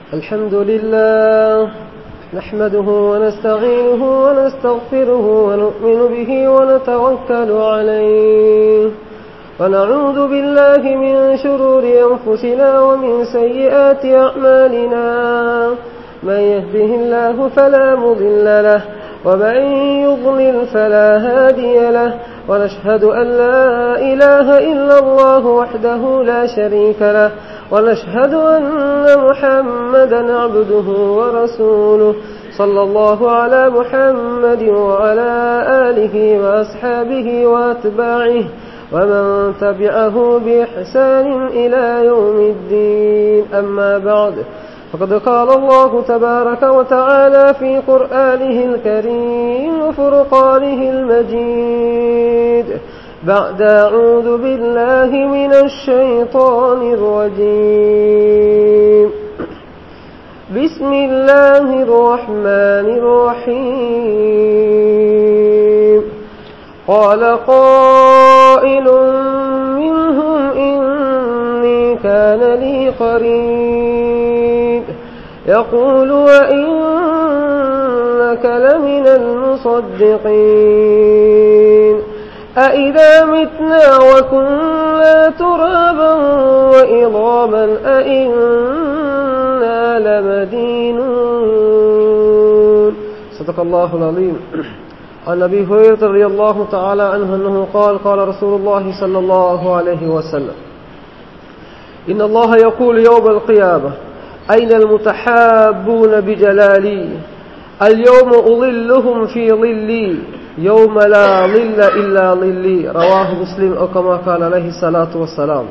الحمد لله نحمده ونستعينه ونستغفره ونؤمن به ونتوكل عليه ونعوذ بالله من شرور أنفسنا ومن سيئات أعمالنا من يهده الله فلا مضل له ومن يضلل فلا هادي له ونشهد أن لا إله إلا الله وحده لا شريك له ونشهد أن محمدا عبده ورسوله صلى الله على محمد وعلى آله وأصحابه وأتباعه ومن تبعه بإحسان إلى يوم الدين أما بعد فقد قال الله تبارك وتعالى في قرآنه الكريم وفرقانه المجيد بعد أعوذ بالله من الشيطان الرجيم بسم الله الرحمن الرحيم قال قائل منهم إني كان لي قريب يقول وإنك لمن المصدقين أئذا متنا وكنا ترابا وإضاما أئنا لمدينون صدق الله العظيم عن أبي هريرة رضي الله تعالى عنه أنه قال قال رسول الله صلى الله عليه وسلم إن الله يقول يوم القيامة أين المتحابون بجلالي اليوم أظلهم في ظلي يوم لا ظل إلا ظلي رواه مسلم أو كما قال عليه الصلاة والسلام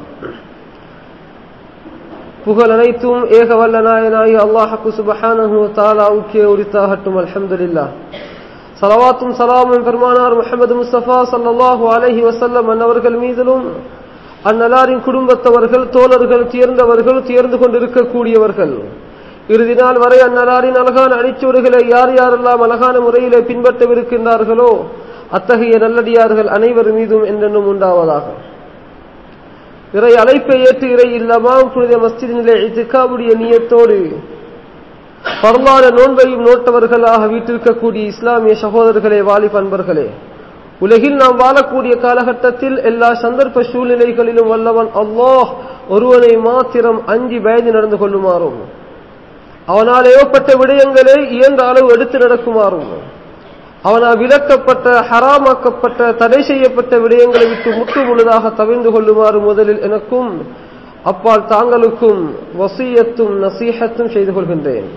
புகழ் அனைத்தும் ஏக வல்ல நாயனாகி அல்லாஹக்கு சுபஹானஹு தாலாவுக்கே உரித்தாகட்டும் அல்ஹம்துலில்லா சலவாத்தும் சலாமும் பெருமானார் முகமது முஸ்தபா சல்லாஹூ அலஹி வசல்லம் அன்னவர்கள் மீதிலும் அந்நலாரின் குடும்பத்தவர்கள் தோழர்கள் தேர்ந்தவர்கள் தேர்ந்து கொண்டிருக்கக்கூடியவர்கள் இறுதி நாள் வரை அந்நலாரின் அழகான அடிச்சுவடுகளை யார் யாரெல்லாம் அழகான முறையிலே பின்பற்றவிருக்கின்றார்களோ அத்தகைய நல்லடியார்கள் அனைவர் மீதும் என்றென்றும் உண்டாவதாக இறை அழைப்பை ஏற்று இறை இல்லமாம் புனித மஸ்திதினிலே இத்துக்காவுடைய நீயத்தோடு பரவான நோன்பையும் நோட்டவர்களாக வீட்டிருக்கக்கூடிய இஸ்லாமிய சகோதரர்களே வாலி பண்பர்களே உலகில் நாம் வாழக்கூடிய காலகட்டத்தில் எல்லா சந்தர்ப்ப சூழ்நிலைகளிலும் வல்லவன் அல்லாஹ் ஒருவனை மாத்திரம் அஞ்சி பயந்து நடந்து கொள்ளுமாறும் அவனால் ஏவப்பட்ட விடயங்களை இயன்ற அளவு எடுத்து நடக்குமாறும் அவனால் விலக்கப்பட்ட ஹராமாக்கப்பட்ட தடை செய்யப்பட்ட விடயங்களை விட்டு முற்று முழுதாக தவிர்ந்து கொள்ளுமாறு முதலில் எனக்கும் அப்பால் தாங்களுக்கும் வசியத்தும் நசீகத்தும் செய்து கொள்கின்றேன்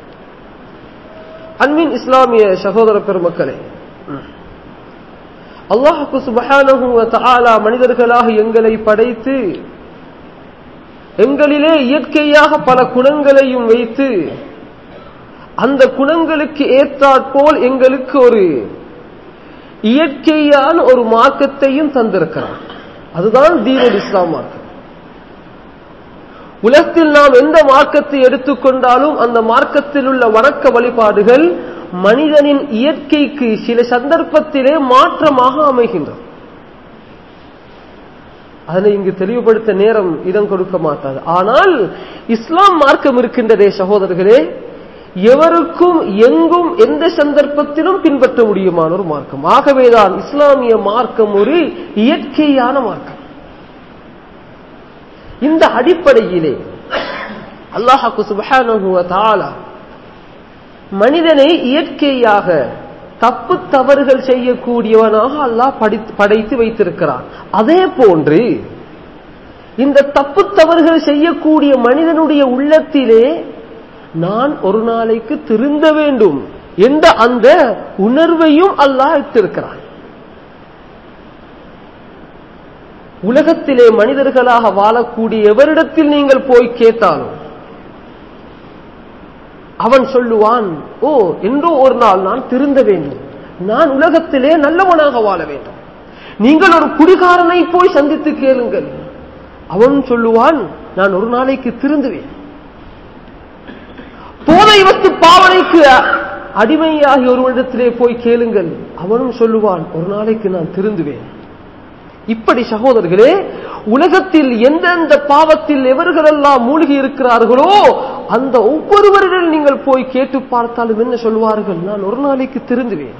அன்பின் இஸ்லாமிய சகோதர பெருமக்களே அல்லாஹுக்கு சுபஹானஹு தஆலா மனிதர்களாக எங்களை படைத்து எங்களிலே இயற்கையாக பல குணங்களையும் வைத்து அந்த குணங்களுக்கு ஏற்றாற்போல் எங்களுக்கு ஒரு இயற்கையான ஒரு மார்க்கத்தையும் தந்திருக்கிறார் அதுதான் தீனுல் இஸ்லாம் மார்க்கம் உலகத்தில் நாம் எந்த மார்க்கத்தை எடுத்துக்கொண்டாலும் அந்த மார்க்கத்தில் உள்ள வணக்க வழிபாடுகள் மனிதனின் இயற்கைக்கு சில சந்தர்ப்பத்திலே மாற்றமாக அமைகின்றது அதனை இங்கு தெளிவுபடுத்த நேரம் இடம் கொடுக்க மாட்டாது ஆனால் இஸ்லாம் மார்க்கம் இருக்கின்றதே சகோதரர்களே எவருக்கும் எங்கும் எந்த சந்தர்ப்பத்திலும் பின்பற்ற முடியுமான ஒரு மார்க்கம் ஆகவேதான் இஸ்லாமிய மார்க்கம் ஒரு இயற்கையான மார்க்கம் இந்த அடிப்படையிலே அல்லாஹாக்கு சுபஹானுவ தாலா மனிதனை இயற்கையாக தப்பு தவறுகள் செய்யக்கூடியவனாக அல்லாஹ் படைத்து வைத்திருக்கிறான் அதே போன்று இந்த தப்பு தவறுகள் செய்யக்கூடிய மனிதனுடைய உள்ளத்திலே நான் ஒரு நாளைக்கு திருந்த வேண்டும் என்ற அந்த உணர்வையும் அல்லாஹ் வைத்திருக்கிறான் உலகத்திலே மனிதர்களாக வாழக்கூடிய எவரிடத்தில் நீங்கள் போய் கேட்டாலும் அவன் சொல்லுவான் ஓ என்றோ ஒரு நாள் நான் திருந்த வேண்டும் நான் உலகத்திலே நல்லவனாக வாழ வேண்டும் நீங்கள் ஒரு குடிகாரனை போய் சந்தித்து கேளுங்கள் அவன் சொல்லுவான் நான் ஒரு நாளைக்கு திருந்துவேன் போதை வத்து பாவனைக்கு அடிமையாகி ஒருவரிடத்திலே போய் கேளுங்கள் அவனும் சொல்லுவான் ஒரு நாளைக்கு நான் திருந்துவேன் இப்படி சகோதரர்களே உலகத்தில் எந்தெந்த பாவத்தில் எவர்களெல்லாம் மூழ்கி இருக்கிறார்களோ அந்த ஒவ்வொருவரிடம் நீங்கள் போய் கேட்டு பார்த்தாலும் என்ன சொல்வார்கள் நான் ஒரு நாளைக்கு திருந்துவேன்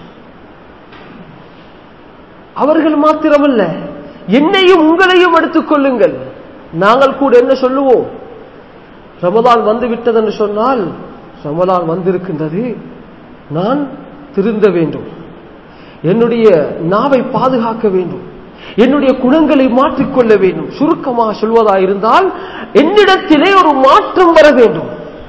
அவர்கள் மாத்திரமல்ல என்னையும் உங்களையும் எடுத்துக் கொள்ளுங்கள் நாங்கள் கூட என்ன சொல்லுவோம் ரமதான் வந்து விட்டது என்று சொன்னால் ரமதான் வந்திருக்கின்றது நான் திருந்த வேண்டும் என்னுடைய நாவை பாதுகாக்க வேண்டும் என்னுடைய குணங்களை மாற்றிக்கொள்ள வேண்டும் சுருக்கமாக சொல்வதாயிருந்தால் என்னிடத்திலே ஒரு மாற்றம் வர வேண்டும்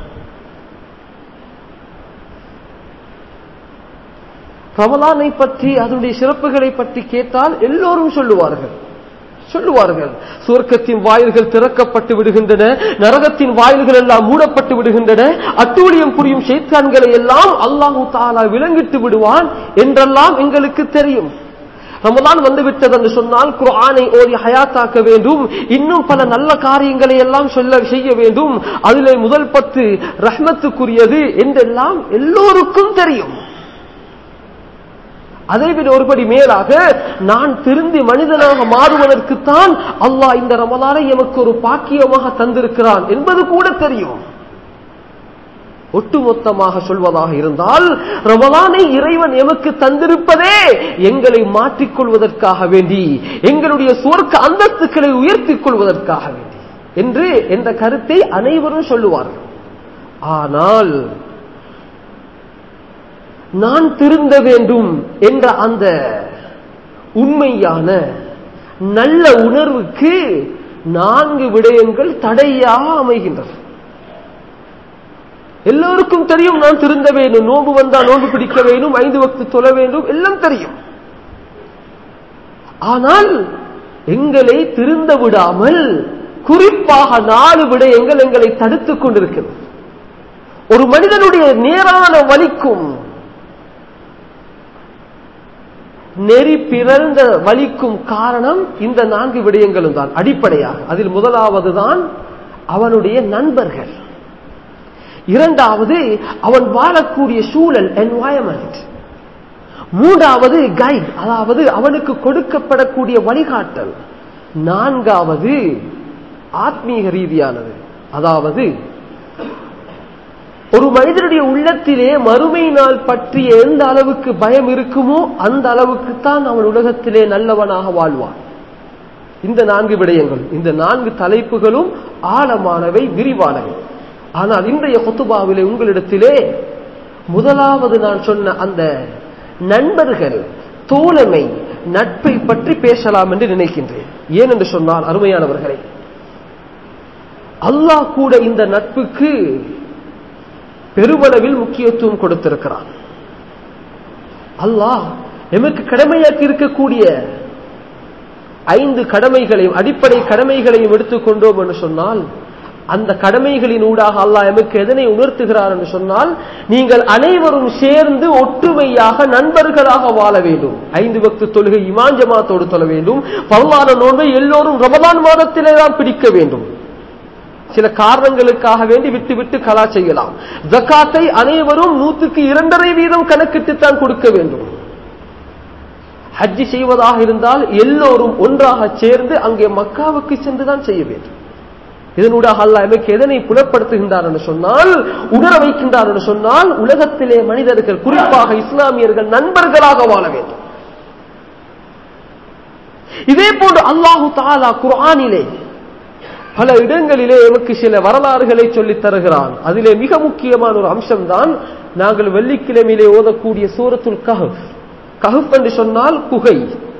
ரமலானை பற்றி அதனுடைய சிறப்புகளை பற்றி கேட்டால் எல்லோரும் சொல்லுவார்கள் சொல்லுவார்கள் சுவர்க்கத்தின் வாயில்கள் திறக்கப்பட்டு விடுகின்றன நரகத்தின் வாயில்கள் எல்லாம் மூடப்பட்டு விடுகின்றன அட்டூழியம் புரியும் ஷேத்தான்களை எல்லாம் அல்லாஹு தாலா விளங்கிட்டு விடுவான் என்றெல்லாம் எங்களுக்கு தெரியும் ரமதான் வந்து விட்டது என்று சொன்னால் குர்ஆனை ஓதி ஹயாத்தாக்க வேண்டும் இன்னும் பல நல்ல காரியங்களை எல்லாம் சொல்ல செய்ய வேண்டும் அதிலே முதல் பத்து ரஹ்மத்துக்குரியது என்றெல்லாம் எல்லோருக்கும் தெரியும் அதைவிட ஒருபடி மேலாக நான் திருந்தி மனிதனாக மாறுவதற்குத்தான் அல்லாஹ் இந்த ரமலானை எமக்கு ஒரு பாக்கியமாக தந்திருக்கிறான் என்பது கூட தெரியும் ஒட்டுமொத்தமாக சொல்வதாக இருந்தால் ரமலானை இறைவன் எமக்கு தந்திருப்பதே எங்களை மாற்றிக்கொள்வதற்காக வேண்டி எங்களுடைய சுவர்க்க அந்தஸ்துக்களை உயர்த்திக் கொள்வதற்காக வேண்டி என்று என்ற கருத்தை அனைவரும் சொல்லுவார்கள் ஆனால் நான் திருந்த வேண்டும் என்ற அந்த உண்மையான நல்ல உணர்வுக்கு நான்கு விடயங்கள் தடையாக அமைகின்றன எல்லோருக்கும் தெரியும் நான் திருந்த வேண்டும் நோன்பு வந்தா நோன்பு பிடிக்க வேண்டும் ஐந்து வக்து தொழ வேண்டும் எல்லாம் தெரியும் ஆனால் எங்களை திருந்த விடாமல் குறிப்பாக நாலு விடயங்கள் எங்களை தடுத்துக் கொண்டிருக்கிறது ஒரு மனிதனுடைய நேரான வலிக்கும் நெறி பிறந்த வலிக்கும் காரணம் இந்த நான்கு விடயங்களும் தான் அடிப்படையாக அதில் முதலாவது தான் அவனுடைய நண்பர்கள் இரண்டாவது அவன் வாழக்கூடிய சூழல் என்வாயன்மெண்ட் மூன்றாவது கைட் அதாவது அவனுக்கு கொடுக்கப்படக்கூடிய வழிகாட்டல் நான்காவது ஆத்மீக ரீதியானது அதாவது ஒரு மனிதனுடைய உள்ளத்திலே மறுமை நாள் பற்றிய எந்த அளவுக்கு பயம் இருக்குமோ அந்த அளவுக்கு தான் அவன் உலகத்திலே நல்லவனாக வாழ்வான் இந்த நான்கு விடயங்கள் இந்த நான்கு தலைப்புகளும் ஆழமானவை விரிவானவை ஆனால் இன்றைய கொத்துபாவிலே உங்களிடத்திலே முதலாவது நான் சொன்ன அந்த நண்பர்கள் தோழமை நட்பை பற்றி பேசலாம் என்று நினைக்கின்றேன் ஏன் என்று சொன்னால் அருமையானவர்களே அல்லாஹ் கூட இந்த நட்புக்கு பெருமளவில் முக்கியத்துவம் கொடுத்திருக்கிறான் அல்லாஹ் எமக்கு கடமையாக்கி இருக்கக்கூடிய ஐந்து கடமைகளையும் அடிப்படை கடமைகளையும் எடுத்துக்கொண்டோம் என்று சொன்னால் அந்த கடமைகளின் ஊடாக அல்லாஹ் எமக்கு எதனை உணர்த்துகிறார் என்று சொன்னால் நீங்கள் அனைவரும் சேர்ந்து ஒற்றுமையாக நண்பர்களாக வாழ வேண்டும் ஐந்து பக்து தொழுகை இமாஞ்சமாத்தோடு தொழ வேண்டும் பரவான நோன்பை எல்லோரும் ரமதான் மாதத்திலே தான் பிடிக்க வேண்டும் சில காரணங்களுக்காக வேண்டி விட்டு விட்டு கலா செய்யலாம் ஜக்காத்தை அனைவரும் நூற்றுக்கு இரண்டரை வீதம் கணக்கிட்டுத்தான் கொடுக்க வேண்டும் ஹஜ்ஜி செய்வதாக இருந்தால் எல்லோரும் ஒன்றாக சேர்ந்து அங்கே மக்காவுக்கு சென்றுதான் செய்ய வேண்டும் இதனூடாக அல்லாஹ் எமக்கு எதனை புலப்படுத்துகின்றார் என்று சொன்னால் உணர வைக்கின்றார் என்று சொன்னால் உலகத்திலே மனிதர்கள் குறிப்பாக இஸ்லாமியர்கள் நண்பர்களாக வாழ வேண்டும் இதே போன்று அல்லாஹு தாலா குர்ஆனிலே பல இடங்களிலே எமக்கு சில வரலாறுகளை சொல்லித் தருகிறான் அதிலே மிக முக்கியமான ஒரு அம்சம்தான் நாங்கள் வெள்ளிக்கிழமையிலே ஓதக்கூடிய சூரத்துல் கஹப் கஹப் என்று சொன்னால் குகை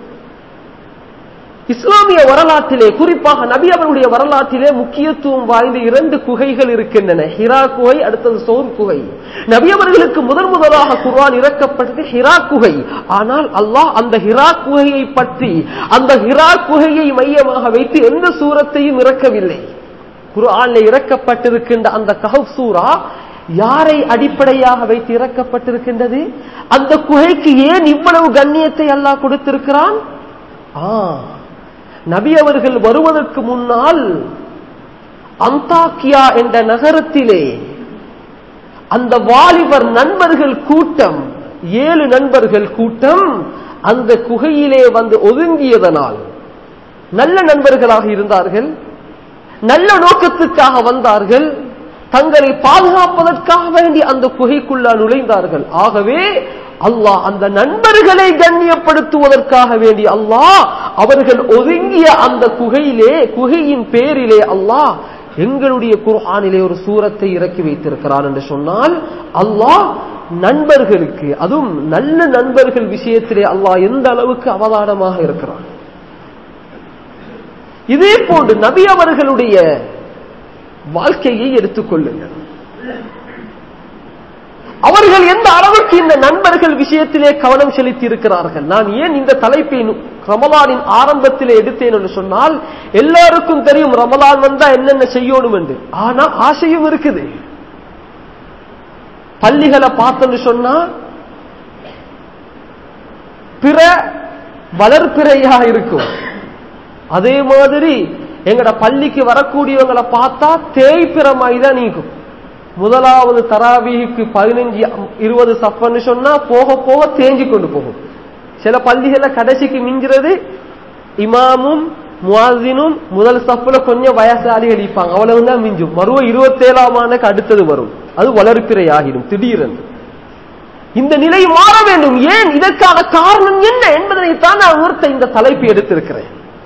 இஸ்லாமிய வரலாற்றிலே குறிப்பாக நபி அவர்களுடைய வரலாற்றிலே முக்கியத்துவம் வாய்ந்த இரண்டு குகைகள் இருக்கின்றன ஹிரா குகை அடுத்தது சோர் குகை நபி அவர்களுக்கு முதன் முதலாக குர்ஆன் இறக்கப்பட்டது ஹிரா குகை ஆனால் அல்லாஹ் அந்த ஹிரா குகையை பற்றி அந்த ஹிரா குகையை மையமாக வைத்து எந்த சூரத்தையும் இறக்கவில்லை குர்ஆனில் இறக்கப்பட்டிருக்கின்ற அந்த கஹப் சூரா யாரை அடிப்படையாக வைத்து இறக்கப்பட்டிருக்கின்றது அந்த குகைக்கு ஏன் இவ்வளவு கண்ணியத்தை அல்லாஹ் கொடுத்திருக்கிறான் ஆ நபி அவர்கள் வருவதற்கு முன்னால் அந்தாக்கியா என்ற நகரத்திலே அந்த வாலிபர் நண்பர்கள் கூட்டம் ஏழு நண்பர்கள் கூட்டம் அந்த குகையிலே வந்து ஒதுங்கியதனால் நல்ல நண்பர்களாக இருந்தார்கள் நல்ல நோக்கத்துக்காக வந்தார்கள் தங்களை பாதுகாப்பதற்காக வேண்டி அந்த குகைக்குள்ள நுழைந்தார்கள் ஆகவே அல்லாஹ் அந்த நண்பர்களை கண்ணியப்படுத்துவதற்காக வேண்டி அல்லாஹ் அவர்கள் ஒதுங்கிய அந்த குகையிலே குகையின் பேரிலே அல்லாஹ் எங்களுடைய குர்ஆனிலே ஒரு சூரத்தை இறக்கி வைத்திருக்கிறான் என்று சொன்னால் அல்லாஹ் நண்பர்களுக்கு அதுவும் நல்ல நண்பர்கள் விஷயத்திலே அல்லாஹ் எந்த அளவுக்கு அவதானமாக இருக்கிறான் இதே போன்று நபி அவர்களுடைய வாழ்க்கையை எடுத்துக்கொள்ளுங்கள் அவர்கள் எந்த அளவுக்கு இந்த நண்பர்கள் விஷயத்திலே கவனம் செலுத்தி இருக்கிறார்கள் நான் ஏன் இந்த தலைப்பை ரமலானின் ஆரம்பத்திலே எடுத்தேன் என்று சொன்னால் எல்லாருக்கும் தெரியும் ரமலான் வந்தா என்னென்ன செய்யணும் என்று ஆனா ஆசையும் இருக்குது பள்ளிகளை பார்த்தோன்னு சொன்னா பிற வளர்ப்பிறையா இருக்கும் அதே மாதிரி எங்கட பள்ளிக்கு வரக்கூடியவங்களை பார்த்தா தேய்பிறமாய் தான் நீக்கும் முதலாவது தராவீக்கு பதினஞ்சு இருபது சஃப்னு சொன்னா போக போக தேஞ்சு கொண்டு போகும் சில பள்ளிகள கடைசிக்கு மிஞ்சுறது இமாமும் முவாசினும் முதல் சஃப்ல கொஞ்சம் வயசாளிகள் இருப்பாங்க அவ்வளவுதான் மிஞ்சும் மறுவ இருபத்தேழாம் ஆண்டுக்கு அடுத்தது வரும் அது வளர்ப்பிறை ஆகிடும் திடீரென்று இந்த நிலை மாற வேண்டும் ஏன் இதற்கான காரணம் என்ன என்பதனைத்தான் நான் ஒருத்த இந்த தலைப்பு எடுத்திருக்கிறேன்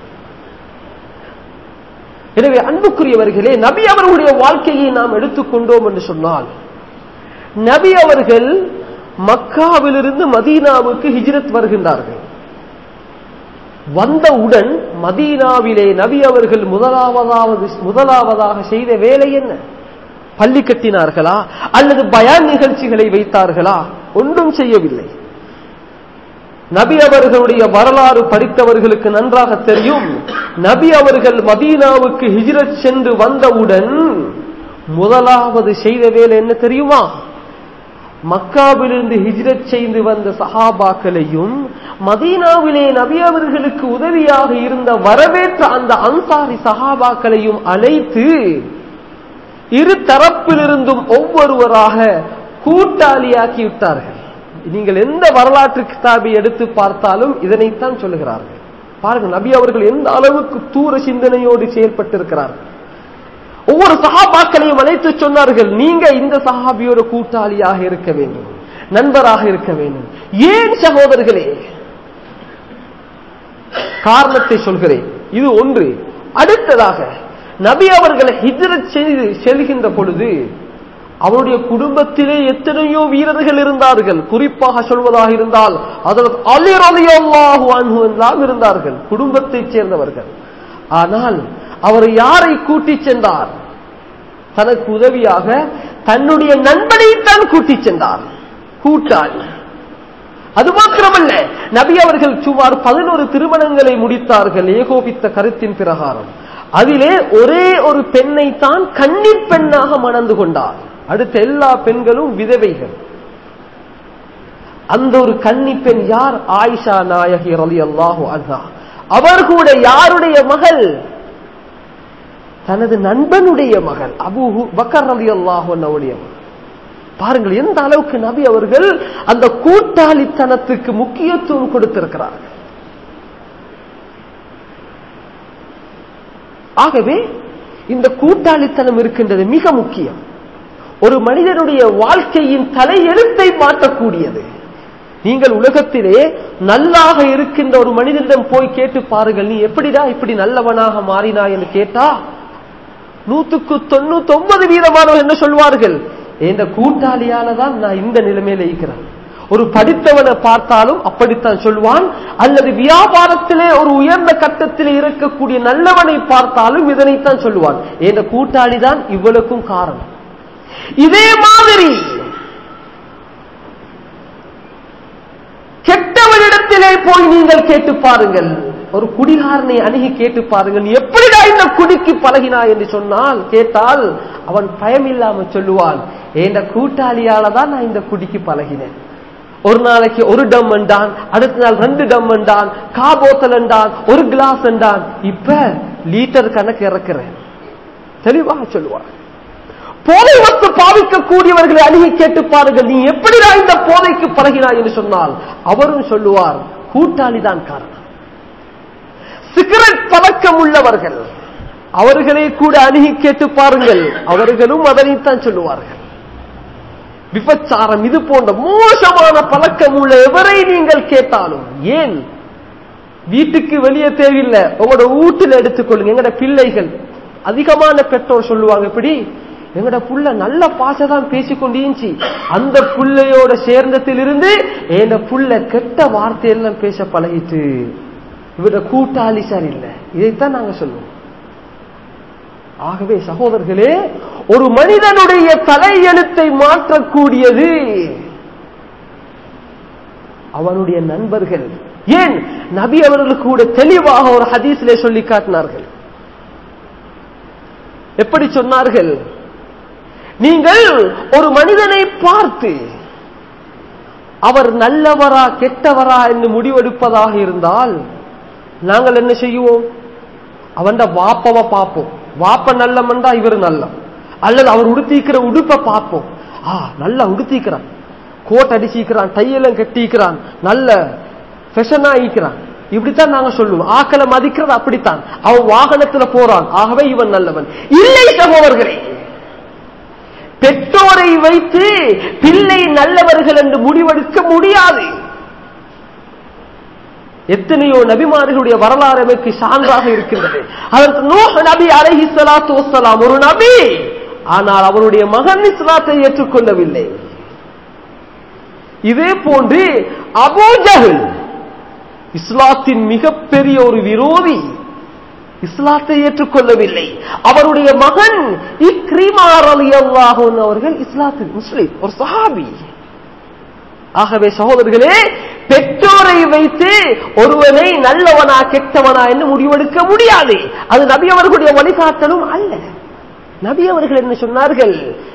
எனவே அன்புக்குரியவர்களே நபி அவர்களுடைய வாழ்க்கையை நாம் எடுத்துக்கொண்டோம் என்று சொன்னால் நபி அவர்கள் மக்காவிலிருந்து மதீனாவுக்கு ஹிஜ்ரத் வருகின்றார்கள் வந்தவுடன் மதீனாவிலே நபி அவர்கள் முதலாவதாவது முதலாவதாக செய்த வேலை என்ன பள்ளி கட்டினார்களா அல்லது பயான் நிகழ்ச்சிகளை வைத்தார்களா ஒன்றும் செய்யவில்லை நபி அவர்களுடைய வரலாறு படித்தவர்களுக்கு நன்றாக தெரியும் நபி அவர்கள் மதீனாவுக்கு ஹிஜ்ரத் சென்று வந்தவுடன் முதலாவது செய்த வேலை என்ன தெரியுமா மக்காவிலிருந்து ஹிஜ்ரத் செய்து வந்த சஹாபாக்களையும் மதீனாவிலே நபி அவர்களுக்கு உதவியாக இருந்த வரவேற்ற அந்த அன்சாரி சஹாபாக்களையும் அழைத்து இரு தரப்பிலிருந்தும் ஒவ்வொருவராக கூட்டாளியாக்கி விட்டார்கள் நீங்கள் எந்த வரலாற்று கிதாபை எடுத்து பார்த்தாலும் இதனைத்தான் சொல்லுகிறார்கள் பாருங்கள் நபி அவர்கள் எந்த அளவுக்கு தூர சிந்தனையோடு செயல்பட்டிருக்கிறார்கள் ஒவ்வொரு சகாபாக்களையும் அழைத்து சொன்னார்கள் நீங்க இந்த சஹாபியோட கூட்டாளியாக இருக்க வேண்டும் நண்பராக இருக்க வேண்டும் ஏன் சகோதரர்களே காரணத்தை சொல்கிறேன் இது ஒன்று அடுத்ததாக நபி அவர்களை ஹிஜ்ரத் செய்து செல்கின்ற பொழுது அவருடைய குடும்பத்திலே எத்தனையோ வீரர்கள் இருந்தார்கள் குறிப்பாக சொல்வதாக இருந்தால் அதற்கு அலிர் அலியல்லாஹு அன்ஹு எல்லாம் இருந்தார்கள் குடும்பத்தைச் சேர்ந்தவர்கள் ஆனால் அவர் யாரை கூட்டிச் சென்றார் தனக்கு உதவியாக தன்னுடைய நண்பனைத்தான் கூட்டிச் சென்றார் கூட்டாளி அது மாத்திரமல்ல நபி அவர்கள் சுமார் பதினோரு திருமணங்களை முடித்தார்கள் ஏகோபித்த கருத்தின் பிரகாரம் அதிலே ஒரே ஒரு பெண்ணை தான் கன்னி பெண்ணாக மணந்து கொண்டார் அடுத்த எல்லா பெண்களும் விதவைகள் அந்த ஒரு கன்னி பெண் யார் ஆயிஷா நாயகி ரலி அல்லாஹு அன்ஹா அவர் கூட யாருடைய மகள் தனது நண்பனுடைய மகள் அபு பக்கர் ரலி அல்லாஹு அண்ணவுடைய மகள் பாருங்கள் எந்த அளவுக்கு நபி அவர்கள் அந்த கூட்டாளித்தனத்துக்கு முக்கியத்துவம் கொடுத்திருக்கிறார்கள் ஆகவே இந்த கூட்டாளித்தனம் இருக்கின்றது மிக முக்கியம் ஒரு மனிதனுடைய வாழ்க்கையின் தலையெழுத்தை மாற்றக்கூடியது நீங்கள் உலகத்திலே நல்லாக இருக்கின்ற ஒரு மனிதனிடம் போய் கேட்டு பாருங்கள் நீ எப்படிடா இப்படி நல்லவனாக மாறினா என்று கேட்டா நூத்துக்கு தொண்ணூத்தி ஒன்பது வீதமானவர் என்ன சொல்வார்கள் இந்த கூட்டாளியால தான் நான் இந்த நிலைமையில இருக்கிறேன் ஒரு படித்தவனை பார்த்தாலும் அப்படித்தான் சொல்வான் அல்லது வியாபாரத்திலே ஒரு உயர்ந்த கட்டத்திலே இருக்கக்கூடிய நல்லவனை பார்த்தாலும் இதனைத்தான் சொல்லுவான் இந்த கூட்டாளி தான் இவ்வளவுக்கும் காரணம் இதே மாதிரி கெட்டவனிடத்திலே போய் நீங்கள் கேட்டு பாருங்கள் ஒரு குடிகாரனை அணுகி கேட்டு பாருங்கள் நீ எப்படிடா இந்த குடிக்கு பழகினாய் என்று சொன்னால் கேட்டால் அவன் பயம் இல்லாம சொல்லுவான் என்ற கூட்டாளியால தான் நான் இந்த குடிக்கு பழகினேன் ஒரு நாளைக்கு ஒரு டம் என்றான் அடுத்த நாள் ரெண்டு டம் என்றான் கா போத்தல் என்றான் ஒரு கிளாஸ் என்றான் இப்ப லீட்டர் கணக்கு இறக்குறேன் தெளிவாக சொல்லுவான் போதை வத்து பாவிக்கக்கூடியவர்களை அணுகி கேட்டு பாருங்கள் நீ எப்படிடா இந்த போதைக்கு பழகினாய் என்று சொன்னால் அவரும் சொல்லுவார் கூட்டாளி தான் காரணம் சிகரெட் பழக்கம் உள்ளவர்கள் அவர்களை கூட அணுகி கேட்டு பாருங்கள் அவர்களும் அதனைத்தான் சொல்லுவார்கள் விபச்சாரம் இது போன்ற மோசமான பழக்கம் உள்ள எவரை நீங்கள் கேட்டாலும் ஏன் வீட்டுக்கு வெளியே தேவையில்லை உங்களோட வீட்டில் எடுத்துக்கொள்ளுங்க எங்கட பிள்ளைகள் அதிகமான பெற்றோர் சொல்லுவாங்க இப்படி எங்கட புள்ள நல்ல பாசதான் பேசிக்கொண்டிருந்துச்சு அந்த புள்ளையோட சேர்ந்ததிலிருந்து என் புள்ள கெட்ட வார்த்தையெல்லாம் பேச பழகிட்டு இவர கூட்டாளி சரியில்லை இதைத்தான் நாங்க சொல்லுவோம் ஆகவே சகோதரர்களே ஒரு மனிதனுடைய தலையெழுத்தை மாற்றக்கூடியது அவனுடைய நண்பர்கள் ஏன் நபி அவர்களுக்கு கூட தெளிவாக ஒரு ஹதீஸிலே சொல்லி காட்டினார்கள் எப்படி சொன்னார்கள் நீங்கள் ஒரு மனிதனை பார்த்து அவர் நல்லவரா கெட்டவரா என்று முடிவெடுப்பதாக இருந்தால் நாங்கள் என்ன செய்வோம் அவன் வாப்பவ பார்ப்போம் வாப்ப நல்லமண்டா இவர் நல்ல அல்லது அவர் உடுத்திக்கிற உடுப்பை பார்ப்போம் ஆ நல்லா உடுத்திக்கிறான் கோட் அடிச்சிக்கிறான் டையெல்லாம் கட்டிக்கிறான் நல்ல ஃபெஷனா ஈக்கிறான் இப்படித்தான் நாங்க சொல்லுவோம் ஆக்களை மதிக்கிறது அப்படித்தான் அவன் வாகனத்துல போறான் ஆகவே இவன் நல்லவன் இல்லை சகோதரர்களே பெற்றோரை வைத்து பிள்ளை நல்லவர்கள் என்று முடிவெடுக்க முடியாது எத்தனையோ நபிமார்களுடைய வரலாறு நமக்கு சான்றாக இருக்கின்றது அதற்கு நூஹ் நபி அலஹி சலாத்து வசலாம் ஒரு நபி ஆனால் அவருடைய மகன் இஸ்லாத்தை ஏற்றுக்கொள்ளவில்லை இதே போன்று அபூஜஹல் இஸ்லாத்தின் மிகப்பெரிய ஒரு விரோதி இஸ்லாத்தை ஏற்றுக்கொள்ளவில்லை அவருடைய மகன் இக்ரிமார் அலி அல்லாஹன் அவர்கள் இஸ்லாத்தில் முஸ்லிம் ஒரு சஹாபி ஆகவே சகோதரர்களே பெற்றோரை வைத்து ஒருவனை நல்லவனா கெட்டவனா என்று முடிவெடுக்க முடியாது அது நபி அவர்களுடைய வழிகாட்டலும் அல்ல நபி அவர்கள் என்ன சொன்னார்கள்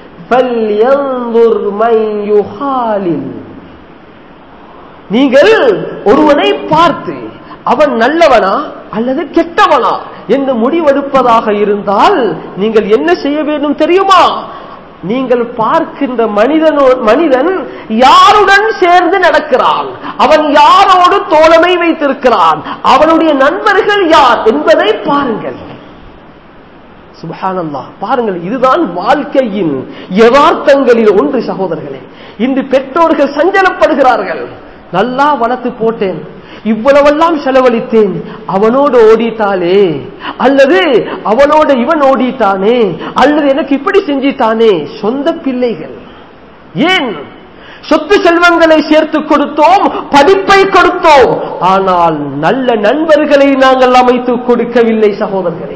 நீங்கள் ஒருவனை பார்த்து அவன் நல்லவனா அல்லது கெட்டவனா என்று முடிவெடுப்பதாக இருந்தால் நீங்கள் என்ன செய்ய வேண்டும் தெரியுமா நீங்கள் பார்க்கின்ற மனிதனோ மனிதன் யாருடன் சேர்ந்து நடக்கிறான் அவன் யாரோடு தோழமை வைத்திருக்கிறான் அவனுடைய நண்பர்கள் யார் என்பதை பாருங்கள் சுபஹானல்லா பாருங்கள் இதுதான் வாழ்க்கையின் யதார்த்தங்களில் ஒன்று சகோதரர்களே இன்று பெற்றோர்கள் சஞ்சலப்படுகிறார்கள் நல்லா வளர்த்து போட்டேன் இவ்வளவெல்லாம் செலவழித்தேன் அவனோடு ஓடிட்டாலே அல்லது அவனோட இவன் ஓடிட்டானே அல்லது எனக்கு இப்படி செஞ்சிட்டானே சொந்த பிள்ளைகள் ஏன் சொத்து செல்வங்களை சேர்த்து கொடுத்தோம் படிப்பை கொடுத்தோம் ஆனால் நல்ல நண்பர்களை நாங்கள் அமைத்து கொடுக்கவில்லை சகோதரர்களே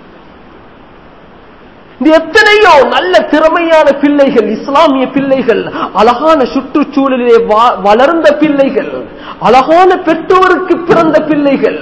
எத்தனையோ நல்ல திறமையான பிள்ளைகள் இஸ்லாமிய பிள்ளைகள் அழகான சுற்றுச்சூழலிலே வளர்ந்த பிள்ளைகள் அழகான பெற்றோருக்கு பிறந்த பிள்ளைகள்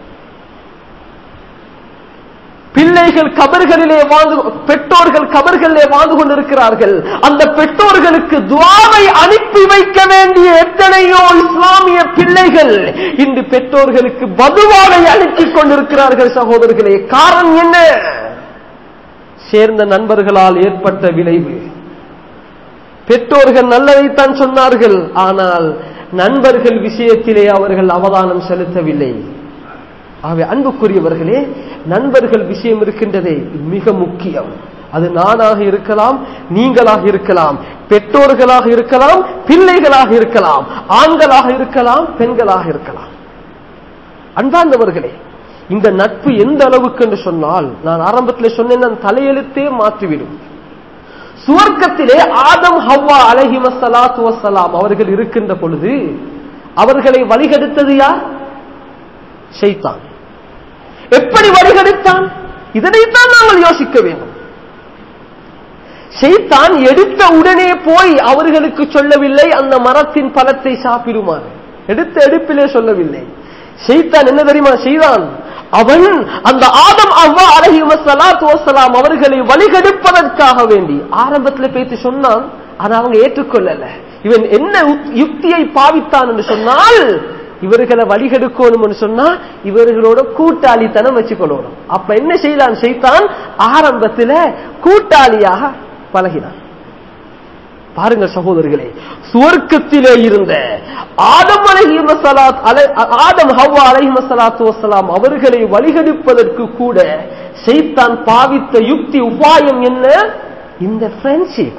பிள்ளைகள் கபர்களிலே வாழ்ந்து பெற்றோர்கள் கபர்களிலே வாழ்ந்து கொண்டிருக்கிறார்கள் அந்த பெற்றோர்களுக்கு துவாவை அனுப்பி வைக்க வேண்டிய எத்தனையோ இஸ்லாமிய பிள்ளைகள் இன்று பெற்றோர்களுக்கு பதுவாவை அனுப்பி கொண்டிருக்கிறார்கள் சகோதரர்களே காரணம் என்ன சேர்ந்த நண்பர்களால் ஏற்பட்ட விளைவு பெற்றோர்கள் நல்லதைத்தான் சொன்னார்கள் ஆனால் நண்பர்கள் விஷயத்திலே அவர்கள் அவதானம் செலுத்தவில்லை ஆகவே அன்புக்குரியவர்களே நண்பர்கள் விஷயம் இருக்கின்றதே மிக முக்கியம் அது நானாக இருக்கலாம் நீங்களாக இருக்கலாம் பெற்றோர்களாக இருக்கலாம் பிள்ளைகளாக இருக்கலாம் ஆண்களாக இருக்கலாம் பெண்களாக இருக்கலாம் அன்பார்ந்தவர்களே இந்த நட்பு எந்த அளவுக்கு என்று சொன்னால் நான் ஆரம்பத்தில் சொன்னேன் நான் தலையெழுத்தே மாற்றிவிடும் சுவர்க்கத்திலே ஆதம் ஹவ்வா அலஹிம சலாத்து வசலாம் அவர்கள் இருக்கின்ற பொழுது அவர்களை வழிகெடுத்தது யார் ஷைத்தான் எப்படி வழிகெடுத்தான் இதனைத்தான் நாங்கள் யோசிக்க வேண்டும் ஷைத்தான் எடுத்த உடனே போய் அவர்களுக்கு சொல்லவில்லை அந்த மரத்தின் பழத்தை சாப்பிடுமாறு எடுத்த எடுப்பிலே சொல்லவில்லை ஷைத்தான் என்ன தெரியுமா செய்தான் அவன் அந்த ஆதம் அவ்வா அலஹி வசலாத்து வசலாம் அவர்களை வழிகெடுப்பதற்காக வேண்டி ஆரம்பத்தில் பேசி சொன்னான் ஆனா அவங்க ஏற்றுக்கொள்ளல இவன் என்ன யுக்தியை பாவித்தான் என்று சொன்னால் இவர்களை வழிகெடுக்கணும் சொன்னா இவர்களோட கூட்டாளித்தனம் வச்சுக்கொள்ளணும் அப்ப என்ன செய்தான் செய்தான் ஆரம்பத்தில் கூட்டாளியாக பழகினான் பாருங்கள் சகோதரர்களே சுவர்க்கத்திலே இருந்த ஆதம் அலஹிமசலாத் ஆதம் ஹவ்வா அலஹிமசலாத்து வசலாம் அவர்களை வழிகெடுப்பதற்கு கூட செய்தான் பாவித்த யுக்தி உபாயம் என்ன இந்த ஃப்ரெண்ட்ஷிப்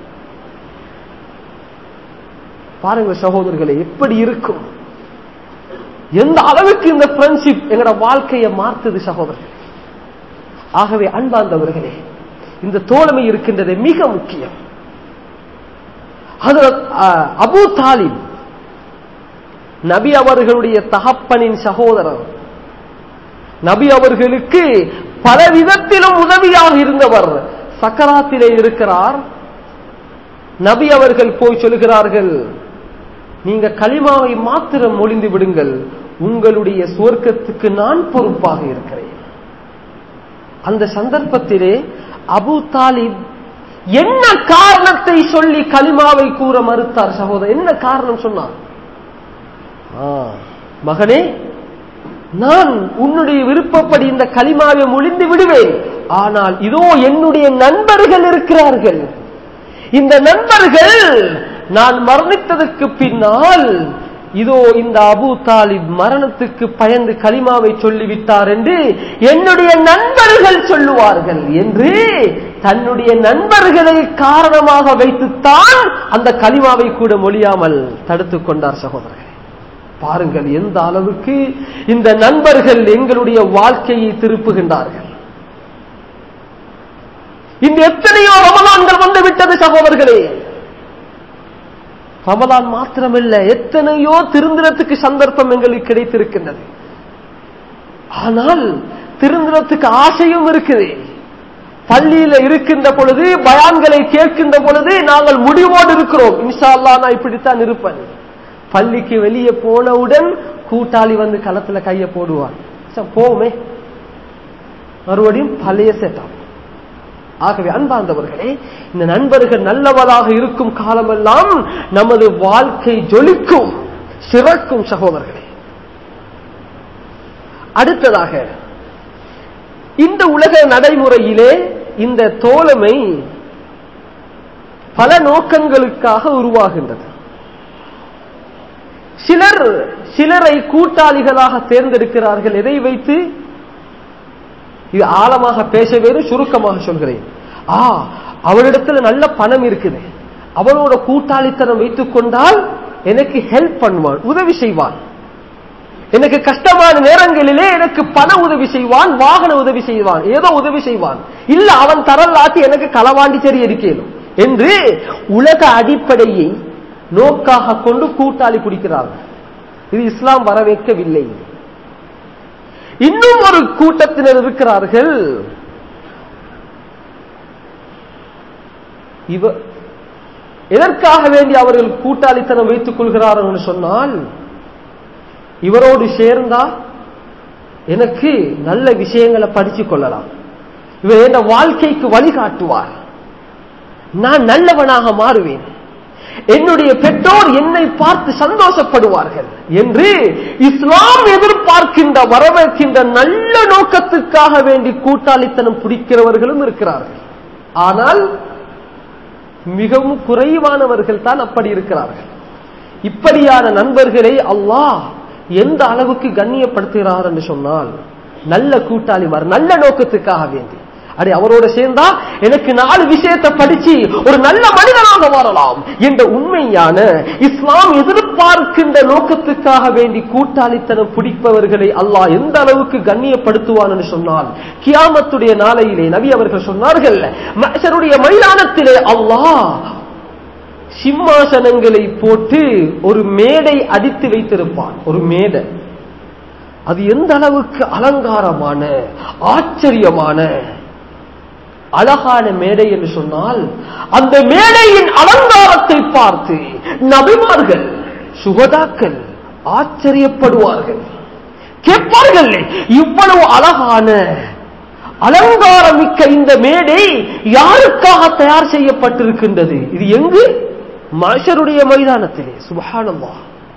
பாருங்க சகோதரர்களே எப்படி இருக்கும் எந்த அளவுக்கு இந்த ஃப்ரெண்ட்ஷிப் எங்களோட வாழ்க்கையை மாற்றுது சகோதரர்களே ஆகவே அன்பார்ந்தவர்களே இந்த தோழமை இருக்கின்றது மிக முக்கியம் ஹஜரத், அஹ், அபூ தாலிப் நபி அவர்களுடைய தகப்பனின் சகோதரர் நபி அவர்களுக்கு பல விதத்திலும் உதவியாக இருந்தவர் சக்கராத்திலே இருக்கிறார் நபி அவர்கள் போய் சொல்கிறார்கள் நீங்க களிமாவை மாத்திரம் ஒளிந்து விடுங்கள் உங்களுடைய சுவர்க்கத்துக்கு நான் பொறுப்பாக இருக்கிறேன் அந்த சந்தர்ப்பத்திலே அபூ தாலிப் என்ன காரணத்தை சொல்லி களிமாவை கூற மறுத்தார் சகோதரர் என்ன காரணம் சொன்னார் ஆ, மகனே நான் உன்னுடைய விருப்பப்படி இந்த களிமாவை மொழிந்து விடுவேன் ஆனால் இதோ என்னுடைய நண்பர்கள் இருக்கிறார்கள் இந்த நண்பர்கள் நான் மரணித்ததற்கு பின்னால் இதோ இந்த அபூ தாலிப் மரணத்துக்கு பயந்து களிமாவை சொல்லிவிட்டார் என்று என்னுடைய நண்பர்கள் சொல்லுவார்கள் என்று தன்னுடைய நண்பர்களை காரணமாக வைத்துத்தான் அந்த களிமாவை கூட மொழியாமல் தடுத்துக் கொண்டார் சகோதரர்கள் பாருங்கள் எந்த அளவுக்கு இந்த நண்பர்கள் எங்களுடைய வாழ்க்கையை திருப்புகின்றார்கள் இந்த எத்தனையோ ரமலான்கள் வந்து விட்டது சகோதரர்களே ரமலான் மாத்திரமில்ல எத்தனையோ திருந்திரத்துக்கு சந்தர்ப்பம் எங்களுக்கு கிடைத்திருக்கின்றது ஆனால் திருந்திரத்துக்கு ஆசையும் இருக்குது பள்ளியில இருக்கின்ற பொழுது பயான்களை கேட்கின்ற பொழுது நாங்கள் முடிவோடு இருக்கிறோம் இன்ஷா அல்லாஹ் நான் இப்படித்தான் இருப்பேன் பள்ளிக்கு வெளியே போனவுடன் கூட்டாளி வந்து களத்துல கைய போடுவான் சரி, போவோமே மறுபடியும் பழைய செட்டப் ஆகவே அன்பார்ந்தவர்களே இந்த நண்பர்கள் நல்லவராக இருக்கும் காலமெல்லாம் நமது வாழ்க்கை ஜொலிக்கும் சிறக்கும் சகோதரர்களே அடுத்ததாக இந்த உலக நடைமுறையிலே இந்த தோழமை பல நோக்கங்களுக்காக உருவாகின்றது சிலர் சிலரை கூட்டாளிகளாக தேர்ந்தெடுக்கிறார்கள் எதை வைத்து இது ஆழமாக பேச வேறு சுருக்கமாக சொல்கிறேன் ஆ அவளிடத்துல நல்ல பணம் இருக்குது அவளோட கூட்டாளித்தனம் வைத்துக் கொண்டால் எனக்கு ஹெல்ப் பண்ணுவான் உதவி செய்வான் எனக்கு கஷ்டமான நேரங்களிலே எனக்கு பண உதவி செய்வான் வாகன உதவி செய்வான் ஏதோ உதவி செய்வான் இல்ல அவன் தரலாட்டி எனக்கு களவாண்டி சரி இருக்கணும் என்று உலக அடிப்படையை நோக்காக கொண்டு கூட்டாளி பிடிக்கிறார்கள் இது இஸ்லாம் வரவேற்கவில்லை இன்னும் ஒரு கூட்டத்தினர் இருக்கிறார்கள் இவ எதற்காக வேண்டி அவர்கள் கூட்டாளித்தனம் வைத்துக் கொள்கிறார்கள் என்று சொன்னால் இவரோடு சேர்ந்தா எனக்கு நல்ல விஷயங்களை படிச்சு கொள்ளலாம் இவர் என் வாழ்க்கைக்கு வழிகாட்டுவார் நான் நல்லவனாக மாறுவேன் என்னுடைய பெற்றோர் என்னை பார்த்து சந்தோஷப்படுவார்கள் என்று இஸ்லாம் எதிர்பார்க்கின்ற வரவேற்கின்ற நல்ல நோக்கத்துக்காக வேண்டி கூட்டாளித்தனம் பிடிக்கிறவர்களும் இருக்கிறார்கள் ஆனால் மிகவும் குறைவானவர்கள் தான் அப்படி இருக்கிறார்கள் இப்படியான நண்பர்களை அல்லாஹ் எந்த அளவுக்கு கண்ணியப்படுத்துகிறார் என்று சொன்னால் நல்ல கூட்டாளிமார் நல்ல நோக்கத்துக்காக வேண்டி அடே அவரோட சேர்ந்தா எனக்கு நாலு விஷயத்தை படிச்சு ஒரு நல்ல மனிதனாக மாறலாம் என்ற உண்மையான இஸ்லாம் எதிர்பார்க்கின்ற நோக்கத்துக்காக வேண்டி கூட்டாளித்தனம் பிடிப்பவர்களை அல்லாஹ் எந்த அளவுக்கு கண்ணியப்படுத்துவான் என்று சொன்னால் கியாமத்துடைய நாளையிலே நபி அவர்கள் சொன்னார்கள் மனுஷருடைய மைதானத்திலே அல்லாஹ் சிம்மாசனங்களை போட்டு ஒரு மேடை அடித்து வைத்திருப்பான் ஒரு மேடை அது எந்த அளவுக்கு அலங்காரமான ஆச்சரியமான அழகான மேடை என்று சொன்னால் அந்த மேடையின் அலங்காரத்தை பார்த்து நபிமார்கள் சுகதாக்கள் ஆச்சரியப்படுவார்கள் கேட்பார்கள் இவ்வளவு அழகான அலங்காரமிக்க இந்த மேடை யாருக்காக தயார் செய்யப்பட்டிருக்கின்றது இது எங்கு மனுஷருடைய மைதானத்திலே சுபஹானல்லா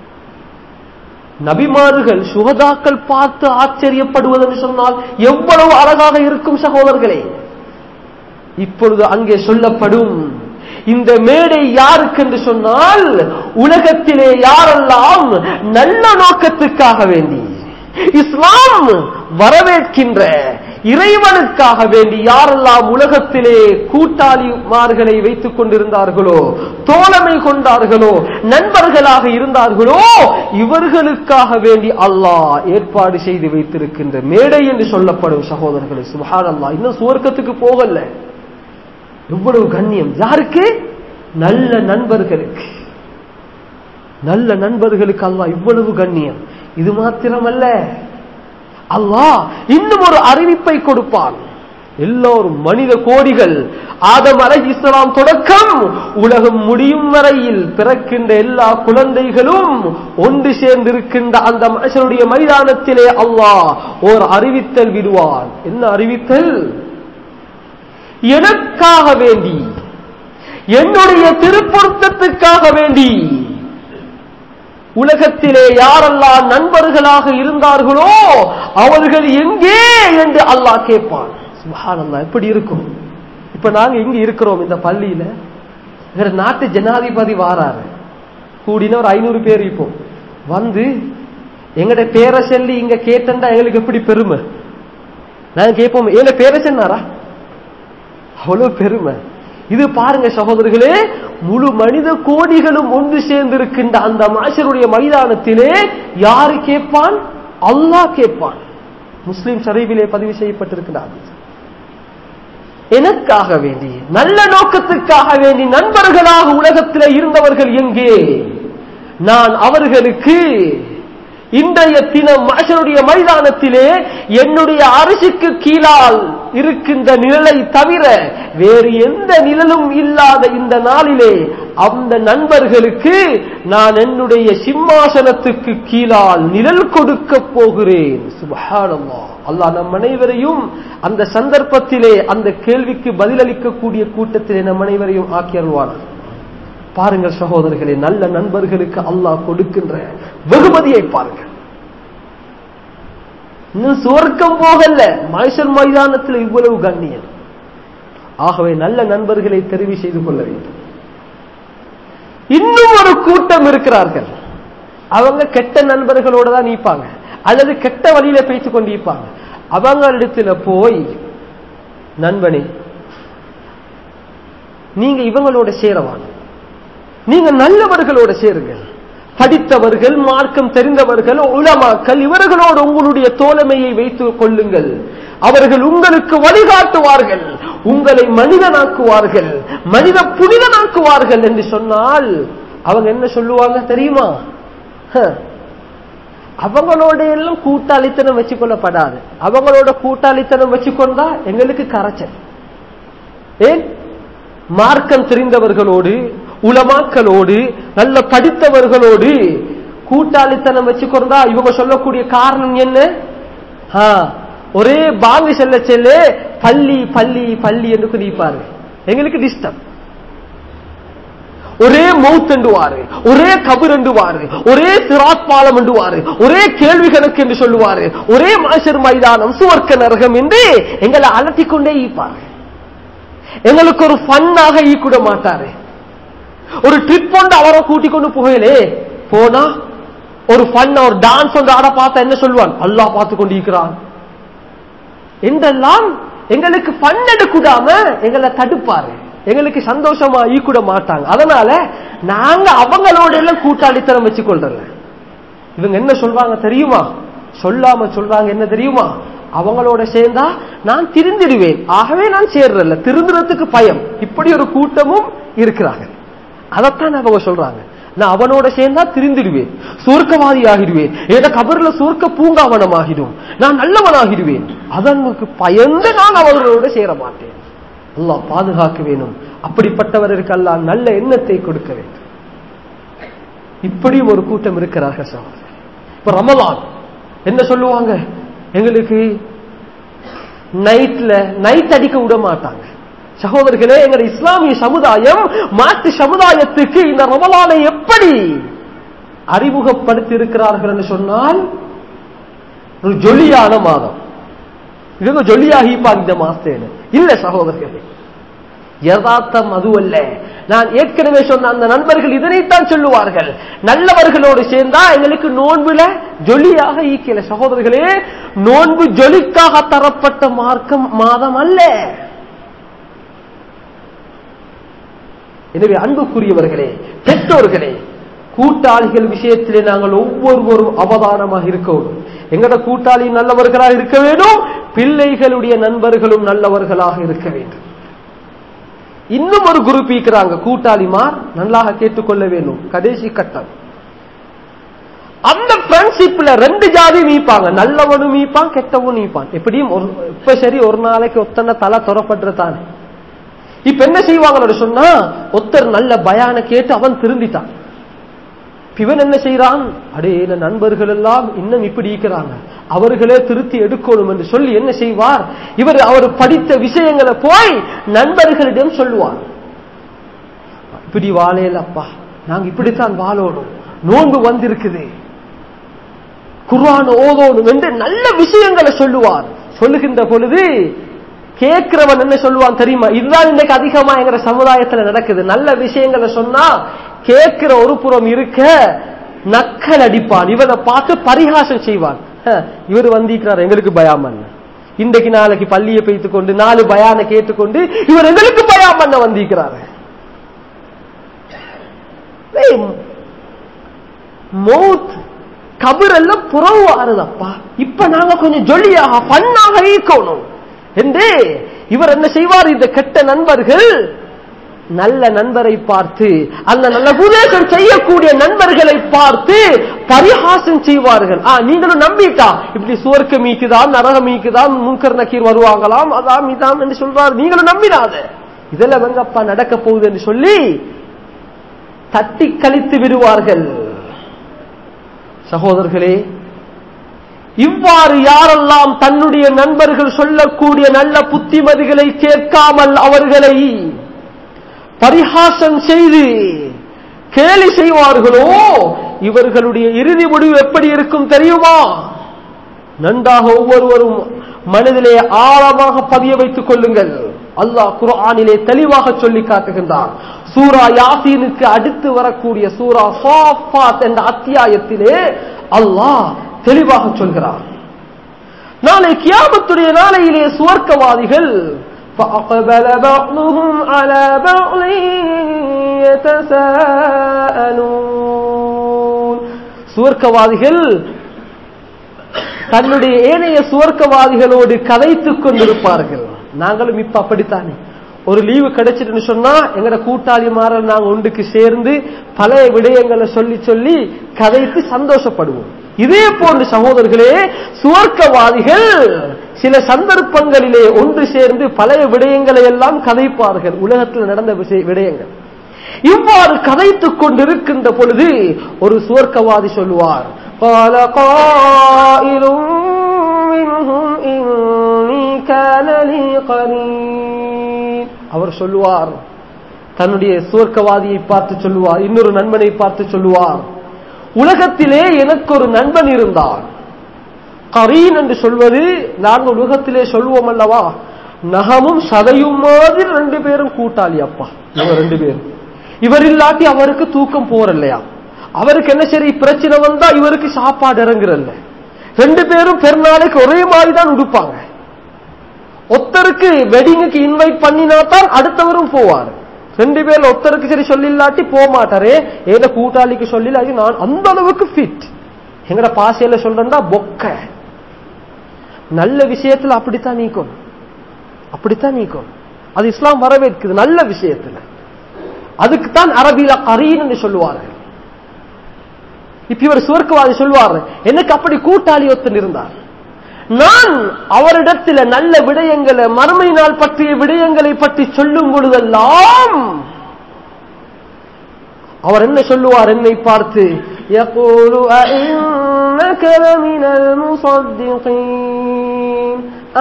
நபிமார்கள் சுகதாக்கள் பார்த்து ஆச்சரியப்படுவது என்று சொன்னால் எவ்வளவு அழகாக இருக்கும் சகோதரர்களே இப்பொழுது அங்கே சொல்லப்படும் இந்த மேடை யாருக்கு என்று சொன்னால் உலகத்திலே யாரெல்லாம் நல்ல நோக்கத்துக்காக வேண்டி இஸ்லாம் வரவேற்கின்ற இறைவனுக்காக வேண்டி யாரெல்லாம் உலகத்திலே கூட்டாளிமார்களை வைத்துக் கொண்டிருந்தார்களோ தோழமை கொண்டார்களோ நண்பர்களாக இருந்தார்களோ இவர்களுக்காக வேண்டி அல்லாஹ் ஏற்பாடு செய்து வைத்திருக்கின்ற மேடை என்று சொல்லப்படும் சகோதரர்களை சுபஹான் அல்லாஹ் இன்னும் சுவர்க்கத்துக்கு போகல எவ்வளவு கண்ணியம் யாருக்கு நல்ல நண்பர்களுக்கு நல்ல நண்பர்களுக்கு அல்லாஹ் இவ்வளவு கண்ணியம் இது மாத்திரமல்ல அல்லாஹ் இன்னும் ஒரு அறிவிப்பை கொடுப்பான் எல்லோரும் மனித கோடிகள் ஆதம் அலை இஸ்லாம் தொடக்கம் உலகம் முடியும் வரையில் பிறக்கின்ற எல்லா குழந்தைகளும் ஒன்று சேர்ந்திருக்கின்ற அந்த மனுஷனுடைய மைதானத்திலே அல்லாஹ் ஓர் அறிவித்தல் விடுவான் என்ன அறிவித்தல் எனக்காக வேண்டி என்னுடைய திருப்பொருத்தத்துக்காக வேண்டி உலகத்திலே யாரெல்லாம் நண்பர்களாக இருந்தார்களோ அவர்கள் எங்கே என்று அல்லாஹ் கேட்பான் சுபஹானல்லாஹ் எப்படி இருக்கும் இப்ப நாங்க எங்க இருக்கிறோம் இந்த பள்ளியில வேற நாட்டு ஜனாதிபதி வாராரு கூடின ஒரு ஐநூறு பேர் இப்போ வந்து எங்கட பேரை சொல்லி இங்க கேட்டா எங்களுக்கு எப்படி பெருமை நாங்க கேட்போம் ஏங்க பேரை சொன்னாரா அவ்வளவு பெருமை இது பாருங்க சகோதரர்களே முழு மனித கோடிகளும் ஒன்று சேர்ந்திருக்கின்ற அந்த மாஷருடைய மைதானத்திலே யாரு கேட்பான் அல்லாஹ் கேட்பான் முஸ்லிம் ஷரீபிலே பதிவு செய்யப்பட்டிருக்கிறார் எனக்காக வேண்டி நல்ல நோக்கத்துக்காக வேண்டி நண்பர்களாக உலகத்தில் இருந்தவர்கள் எங்கே நான் அவர்களுக்கு இன்றைய தினம் மனுஷனுடைய மைதானத்திலே என்னுடைய அரிசிக்கு கீழால் இருக்கின்ற நிழலை தவிர வேறு எந்த நிழலும் இல்லாத இந்த நாளிலே அந்த நண்பர்களுக்கு நான் என்னுடைய சிம்மாசனத்துக்கு கீழால் நிழல் கொடுக்க போகிறேன் சுபஹானல்லா அல்லாஹ் நம் அனைவரையும் அந்த சந்தர்ப்பத்திலே அந்த கேள்விக்கு பதிலளிக்கக்கூடிய கூட்டத்திலே நம் அனைவரையும் ஆக்கி அருள்வானார் பாருங்கள் சகோதரர்களே நல்ல நண்பர்களுக்கு அல்லாஹ் கொடுக்கின்ற வெகுமதியை பாருங்கள் இன்னும் சுவர்க்கம் போகல மனுஷன் மைதானத்தில் இவ்வளவு கண்ணியம் ஆகவே நல்ல நண்பர்களை தெரிவு செய்து கொள்ள வேண்டும் இன்னும் ஒரு கூட்டம் இருக்கிறார்கள் அவங்க கெட்ட நண்பர்களோட தான் நீப்பாங்க அல்லது கெட்ட வழியில பேச்சு கொண்டு இருப்பாங்க அவங்களிடத்துல போய் நண்பனே நீங்க இவங்களோட சேரவாங்க நீங்க நல்லவர்களோட சேருங்கள் படித்தவர்கள் மார்க்கம் தெரிந்தவர்கள் உலமாக்கள் இவர்களோடு உங்களுடைய தோழமையை வைத்துக் கொள்ளுங்கள் அவர்கள் உங்களுக்கு வழிகாட்டுவார்கள் உங்களை மனிதனாக்குவார்கள் மனித புனிதனாக்குவார்கள் என்று சொன்னால் அவங்க என்ன சொல்லுவாங்க தெரியுமா அவங்களோட எல்லாம் கூட்டாளித்தனம் வச்சுக்கொள்ளப்படாது அவங்களோட கூட்டாளித்தனம் வச்சுக்கொண்டா எங்களுக்கு கரைச்சல் ஏன் மார்க்கம் தெரிந்தவர்களோடு உலமாக்களோடு நல்ல படித்தவர்களோடு கூட்டாளித்தனம் வச்சுக்கொண்டா இவங்க சொல்லக்கூடிய காரணம் என்ன ஒரே பாங்கு செல்ல செல்ல பள்ளி பள்ளி பள்ளி என்று குதிப்பாரு எங்களுக்கு டிஸ்டர்ப் ஒரே மவுத் என்றுவாரு ஒரே கபர் என்றுவாரு ஒரே சிராத் பாலம் என்றுவாரு ஒரே கேள்வி கணக்கு என்று சொல்லுவாரு ஒரே மாசர் மைதானம் சுவர்க்க நரகம் என்று எங்களை அலட்டிக் கொண்டே ஈப்பாரு எங்களுக்கு ஒரு ஃபன்னாக ஈக்கூட மாட்டாரு ஒரு ட்ரிப் ஒன்று அவரை கூட்டிக் கொண்டு போகலே போனா ஒரு ஃபன் ஒரு டான்ஸ் ஒன்று ஆட பார்த்தா என்ன சொல்லுவான் அல்லாஹ் பார்த்து கொண்டு இருக்கிறான் என்றெல்லாம் எங்களுக்கு ஃபன் எடுக்கூடாம எங்களை தடுப்பாரு எங்களுக்கு சந்தோஷமா ஈக்கூட மாட்டாங்க அதனால நாங்க அவங்களோட எல்லாம் கூட்டாளித்தனம் வச்சு கொள்றல இவங்க என்ன சொல்றாங்க தெரியுமா சொல்லாம சொல்றாங்க என்ன தெரியுமா அவங்களோட சேர்ந்தா நான் திருந்திடுவேன் ஆகவே நான் சேர்றல திருந்துறதுக்கு பயம் இப்படி ஒரு கூட்டமும் இருக்கிறாங்க அதைத்தான் அவங்க சொல்றாங்க நான் அவனோட சேர்ந்தா திருந்திடுவேன் சொர்க்கவாதி ஆகிடுவேன் ஏதோ கபர்ல சொர்க்க பூங்காவனம் ஆகிடும் நான் நல்லவனாகிடுவேன் அதனுக்கு பயந்து நான் அவர்களோட சேர மாட்டேன் அல்லாஹ் பாதுகாக்க வேணும் அப்படிப்பட்டவருக்கு அல்லாஹ் நல்ல எண்ணத்தை கொடுக்க வேண்டும் இப்படியும் ஒரு கூட்டம் இருக்கிறார்கள் சகோதரர் இப்ப ரமலான் என்ன சொல்லுவாங்க எங்களுக்கு நைட்ல நைட் அடிக்க விட மாட்டாங்க சகோதரர்களே எங்கள் இஸ்லாமிய சமுதாயம் மாற்று சமுதாயத்துக்கு இந்த ரமலானை எப்படி அறிமுகப்படுத்தி இருக்கிறார்கள் என்று சொன்னால் ஒரு ஜொலியான மாதம் இவங்க ஜொலியாகிப்பாங்க இந்த மாசத்தேன்னு இல்ல சகோதரர்களே யதார்த்தம் அதுவல்ல நான் ஏற்கனவே சொன்ன அந்த நண்பர்கள் இதனைத்தான் சொல்லுவார்கள் நல்லவர்களோடு சேர்ந்தா எங்களுக்கு நோன்புல ஜொலியாக ஈக்கல சகோதரர்களே நோன்பு ஜொலிக்காக தரப்பட்ட மார்க்கம் மாதம் அல்ல எனவே அன்புக்குரியவர்களே பெற்றோர்களே கூட்டாளிகள் விஷயத்திலே நாங்கள் ஒவ்வொருவரும் அவதானமாக இருக்கவும் எங்கட கூட்டாளி நல்லவர்களாக இருக்க வேண்டும் பிள்ளைகளுடைய நண்பர்களும் நல்லவர்களாக இருக்க வேண்டும் இன்னும் ஒரு குரூப் இருக்கிறாங்க கூட்டாளிமார் நல்லாக கேட்டுக்கொள்ள வேண்டும் கடைசி கட்டம் அந்த ஃப்ரெண்ட்ஷிப்ல ரெண்டு ஜாதி மீப்பாங்க நல்லவனும் மீப்பான் கெட்டவனும் மீப்பான் எப்படியும் ஒரு இப்ப சரி ஒரு நாளைக்கு ஒத்தனை தலை துறப்படுறதானே இப்ப என்ன செய்வாங்க சொன்னா ஒருத்தர் நல்ல பயான கேட்டு அவன் திருந்திட்டான் இவன் என்ன செய்யறான் அடே என் நண்பர்கள் எல்லாம் இன்னும் இப்படி இருக்கிறாங்க அவர்களே திருத்தி எடுக்கணும் என்று சொல்லி என்ன செய்வார் இவர் அவர் படித்த விஷயங்களை போய் நண்பர்களிடம் சொல்லுவார் இப்படி வாழையில அப்பா நாங்க இப்படித்தான் வாழணும் நோன்பு வந்திருக்குது குர்ஆன் ஓதோணும் என்று நல்ல விஷயங்களை சொல்லுவார் சொல்லுகின்ற பொழுது கேட்கிறவன் என்ன சொல்லுவான் தெரியுமா இதுதான் இன்னைக்கு அதிகமா எங்கிற சமுதாயத்துல நடக்குது நல்ல விஷயங்களை சொன்னா கேட்கிற ஒரு புறம் இருக்க நக்கல் அடிப்பான் இவனை பார்த்து பரிகாசம் செய்வான் இவர் வந்திருக்கிறார் எங்களுக்கு பயாமன் இன்றைக்கு நாளைக்கு பள்ளியை பெய்த்து கொண்டு நாலு பயான கேட்டுக்கொண்டு இவர் எங்களுக்கு பயாம் பண்ண வந்திருக்கிறார் மௌத் கபர் எல்லாம் புறவு ஆறுதப்பா இப்ப நாங்க கொஞ்சம் ஜொலியாக பண்ணாக இருக்கணும் என்று இவர் என்ன செய்வார் இந்த கெட்ட நண்பர்கள் நல்ல நண்பரை பார்த்து அந்த நல்ல உபதேசம் செய்யக்கூடிய நண்பர்களை பார்த்து பரிகாசம் செய்வார்கள் ஆ நீங்களும் நம்பிட்டா இப்படி சுவர்க்க மீக்குதான் நரக மீக்குதான் முன்கர் நக்கீர் வருவாங்களாம் அதாம் இதாம் என்று சொல்றார் நீங்களும் நம்பிடாத இதெல்லாம் வெங்கப்பா நடக்க போகுது என்று சொல்லி தட்டி கழித்து விடுவார்கள் சகோதரர்களே இவ்வாறு யாரெல்லாம் தன்னுடைய நண்பர்கள் சொல்லக்கூடிய நல்ல புத்திமதிகளை கேட்காமல் அவர்களை பரிகாசம் செய்து கேலி செய்வார்களோ இவர்களுடைய இறுதி முடிவு எப்படி இருக்கும் தெரியுமா நன்றாக ஒவ்வொருவரும் மனதிலே ஆழமாக பதிய வைத்துக் கொள்ளுங்கள் அல்லாஹ் குர்ஆனிலே தெளிவாக சொல்லி காட்டுகின்றான் சூரா யாசீனுக்கு அடுத்து வரக்கூடிய சூரா சாஃபாத் என்ற அத்தியாயத்திலே அல்லாஹ் தெளிவாக சொல்கிறார் நாளை கியாமத்துடைய நாளையிலே சுவர்க்கவாதிகள் فأقبل بعضهم على بعض يتساءلون சுவர்க்கவாதிகள் தன்னுடைய ஏனைய சுவர்க்கவாதிகளோடு கதைத்துக் கொண்டிருப்பார்கள் நாங்களும் இப்ப அப்படித்தானே ஒரு லீவு கிடைச்சிட்டுன்னு சொன்னா எங்கட கூட்டாளி மாற நாங்க ஒன்றுக்கு சேர்ந்து பழைய விடயங்களை சொல்லி சொல்லி கதைத்து சந்தோஷப்படுவோம் இதே போன்று சகோதரர்களே சுவர்க்கவாதிகள் சில சந்தர்ப்பங்களிலே ஒன்று சேர்ந்து பழைய விடயங்களை எல்லாம் கதைப்பார்கள் உலகத்தில் நடந்த விஷய விடயங்கள் இவ்வாறு கதைத்துக் கொண்டிருக்கின்ற பொழுது ஒரு சுவர்க்கவாதி சொல்லுவார் قال قائل منهم إني كان لي قرين அவர் சொல்லுவார் தன்னுடைய சுவர்க்கவாதியை பார்த்து சொல்லுவார் இன்னொரு நண்பனை பார்த்து சொல்லுவார் உலகத்திலே எனக்கு ஒரு நண்பன் இருந்தான் கரீன் என்று சொல்வது நாங்கள் உலகத்திலே சொல்வோம் அல்லவா நகமும் சதையும் மாதிரி ரெண்டு பேரும் கூட்டாளி அப்பா இவர் ரெண்டு பேரும் இவர் இல்லாட்டி அவருக்கு தூக்கம் போறல்லையா அவருக்கு என்ன சரி பிரச்சனை வந்தா இவருக்கு சாப்பாடு இறங்குறல்ல ரெண்டு பேரும் பெருநாளைக்கு ஒரே மாதிரி தான் உடுப்பாங்க ஒத்தருக்கு வெட்டிங்குக்கு இன்வைட் பண்ணினா தான் அடுத்தவரும் போவார் ரெண்டு பேர்ல ஒருத்தருக்கு சரி சொல்லில்லாட்டி போக மாட்டாரே ஏதோ கூட்டாளிக்கு சொல்லல நான் அந்த அளவுக்கு ஃபிட் எங்கட பாசையில சொல்றா பொக்க நல்ல விஷயத்துல அப்படித்தான் நீக்கும் அப்படித்தான் நீக்கும் அது இஸ்லாம் வரவேற்குது நல்ல விஷயத்துல அதுக்குத்தான் அரபியில கரீன்னு சொல்லுவார்கள் இப்ப இவர் சுவர்க்கவாதி சொல்வார் எனக்கு அப்படி கூட்டாளி ஒத்தன் இருந்தார் நான் அவரிடத்தில் நல்ல விடயங்களை மறுமை நாள் பற்றிய விடயங்களை பற்றி சொல்லும் பொழுதெல்லாம் அவர் என்ன சொல்லுவார் என்னை பார்த்து يقول أئنك لمن المصدقين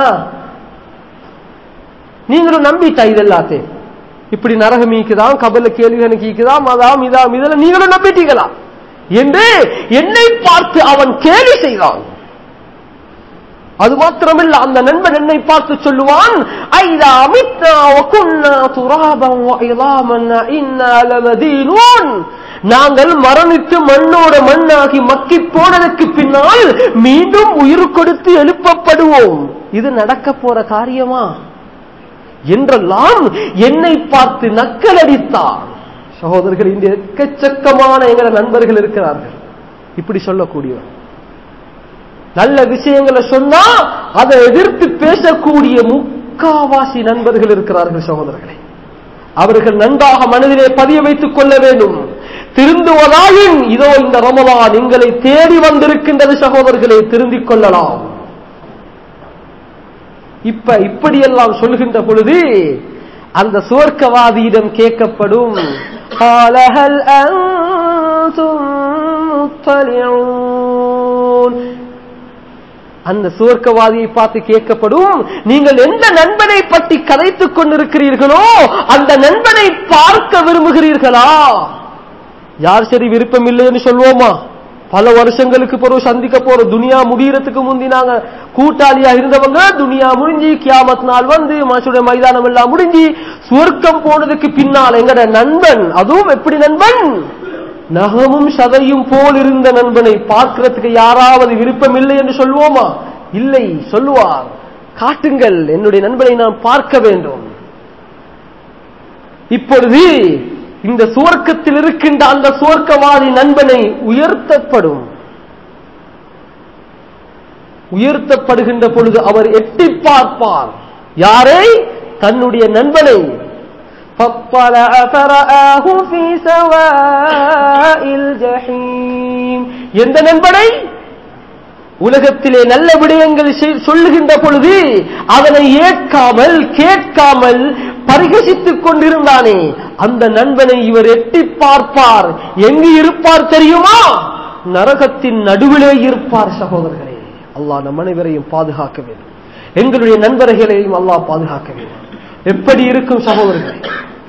நீங்களும் நம்பிட்டா இது எல்லாத்தையும் இப்படி நரகம் ஈக்குதாம் கபல கேள்வி ஈக்குதாம் அதாம் இதாம் இதெல்லாம் நீங்களும் நம்பிட்டீங்களா என்று என்னை பார்த்து அவன் கேலி செய்தான் அது மாத்திரமல்ல அந்த நண்பன் என்னை பார்த்து சொல்லுவான் ஐதா மித்னா வகுன்னா துராபம் வஇலாமன் இன்னா லமதீனூன் நாங்கள் மரணித்து மண்ணோட மண்ணாகி மக்கி போனதற்கு பின்னால் மீண்டும் உயிர் கொடுத்து எழுப்பப்படுவோம் இது நடக்க போற காரியமா என்றெல்லாம் என்னை பார்த்து நக்கலடித்தான் சகோதரர்கள் இந்த எக்கச்சக்கமான எங்கள நண்பர்கள் இருக்கிறார்கள் இப்படி சொல்லக்கூடியவர் நல்ல விஷயங்களை சொன்னா அதை எதிர்த்து பேசக்கூடிய முக்காவாசி நண்பர்கள் இருக்கிறார்கள் சகோதரர்களே அவர்கள் நன்றாக மனதிலே பதிய வைத்துக் கொள்ள வேண்டும் திருந்துவதாயின் இதோ இந்த ரமலான் எங்களை தேடி வந்திருக்கின்றது சகோதரர்களை திருந்திக் கொள்ளலாம் இப்ப இப்படியெல்லாம் சொல்கின்ற பொழுது அந்த சுவர்க்கவாதியிடம் கேட்கப்படும் قال هل أنتم مطلعون அந்த சுவர்க்கவாதியை பார்த்து கேட்கப்படும் நீங்கள் எந்த நண்பனை பற்றி கதைத்துக் கொண்டிருக்கிறீர்களோ அந்த நண்பனை பார்க்க விரும்புகிறீர்களா யார் சரி விருப்பம் இல்லைன்னு சொல்லுவோமா பல வருஷங்களுக்கு பிறகு சந்திக்க போற துனியா முடியறதுக்கு முந்தி நாங்க கூட்டாளியா இருந்தவங்க துனியா முடிஞ்சு கியாமத் நாள் வந்து மாசுடைய மைதானம் எல்லாம் முடிஞ்சு சுவர்க்கம் போனதுக்கு பின்னால் எங்கட நண்பன் அதுவும் எப்படி நண்பன் நகமும் சதையும் போல் இருந்த நண்பனை பார்க்கிறதுக்கு யாராவது விருப்பம் இல்லை என்று சொல்லுவோமா இல்லை சொல்லுவார் காட்டுங்கள் என்னுடைய நண்பனை நான் பார்க்க வேண்டும் இப்பொழுது இந்த சுவர்க்கத்தில் இருக்கின்ற அந்த சுவர்க்கவாதி நண்பனை உயர்த்தப்படும் உயர்த்தப்படுகின்ற பொழுது அவர் எட்டி பார்ப்பார் யாரை தன்னுடைய நண்பனை فاطلع فرآه في سواء الجحيم எந்த நண்பனை உலகத்திலே நல்ல விடயங்கள் செய்- சொல்லுகின்ற பொழுது அதனை ஏற்காமல் கேட்காமல் பரிகசித்துக் கொண்டிருந்தானே அந்த நண்பனை இவர் எட்டி பார்ப்பார் எங்கு இருப்பார் தெரியுமா நரகத்தின் நடுவிலே இருப்பார் சகோதரர்களே அல்லாஹ் நம் அனைவரையும் பாதுகாக்க வேண்டும் எங்களுடைய நண்பர்களையும் அல்லாஹ் பாதுகாக்க வேண்டும் எப்படி இருக்கும் சகோதரர்களே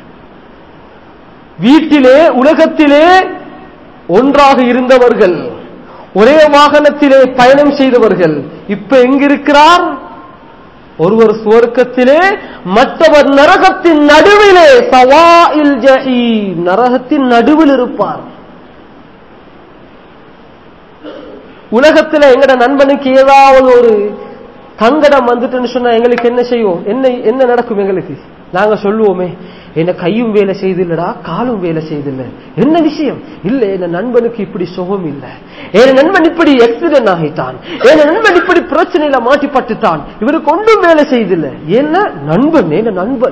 வீட்டிலே உலகத்திலே ஒன்றாக இருந்தவர்கள் ஒரே வாகனத்திலே பயணம் செய்தவர்கள் இப்ப எங்கிருக்கிறார் ஒருவர் சுவர்க்கத்திலே மற்றவர் நரகத்தின் நடுவிலே சவாஇல் ஜஹீம் நரகத்தின் நடுவில் இருப்பார் உலகத்துல எங்கட நண்பனுக்கு ஏதாவது ஒரு சங்கடம் வந்துட்டுன்னு சொன்னா எங்களுக்கு என்ன செய்வோம் என்ன என்ன நடக்கும் எங்களுக்கு நாங்க சொல்லுவோமே என்ன கையும் வேலை செய்தில்லடா காலும் வேலை செய்தில்ல என்ன விஷயம் இல்ல என் நண்பனுக்கு இப்படி சுகம் இல்ல என் நண்பன் இப்படி ஆக்சிடென்ட் ஆகிட்டான் என் நண்பன் இப்படி பிரச்சனையில மாட்டிப்பட்டுட்டான் இவருக்கு ஒன்றும் வேலை செய்தில்ல என்ன நண்பன் என்ன நண்பன்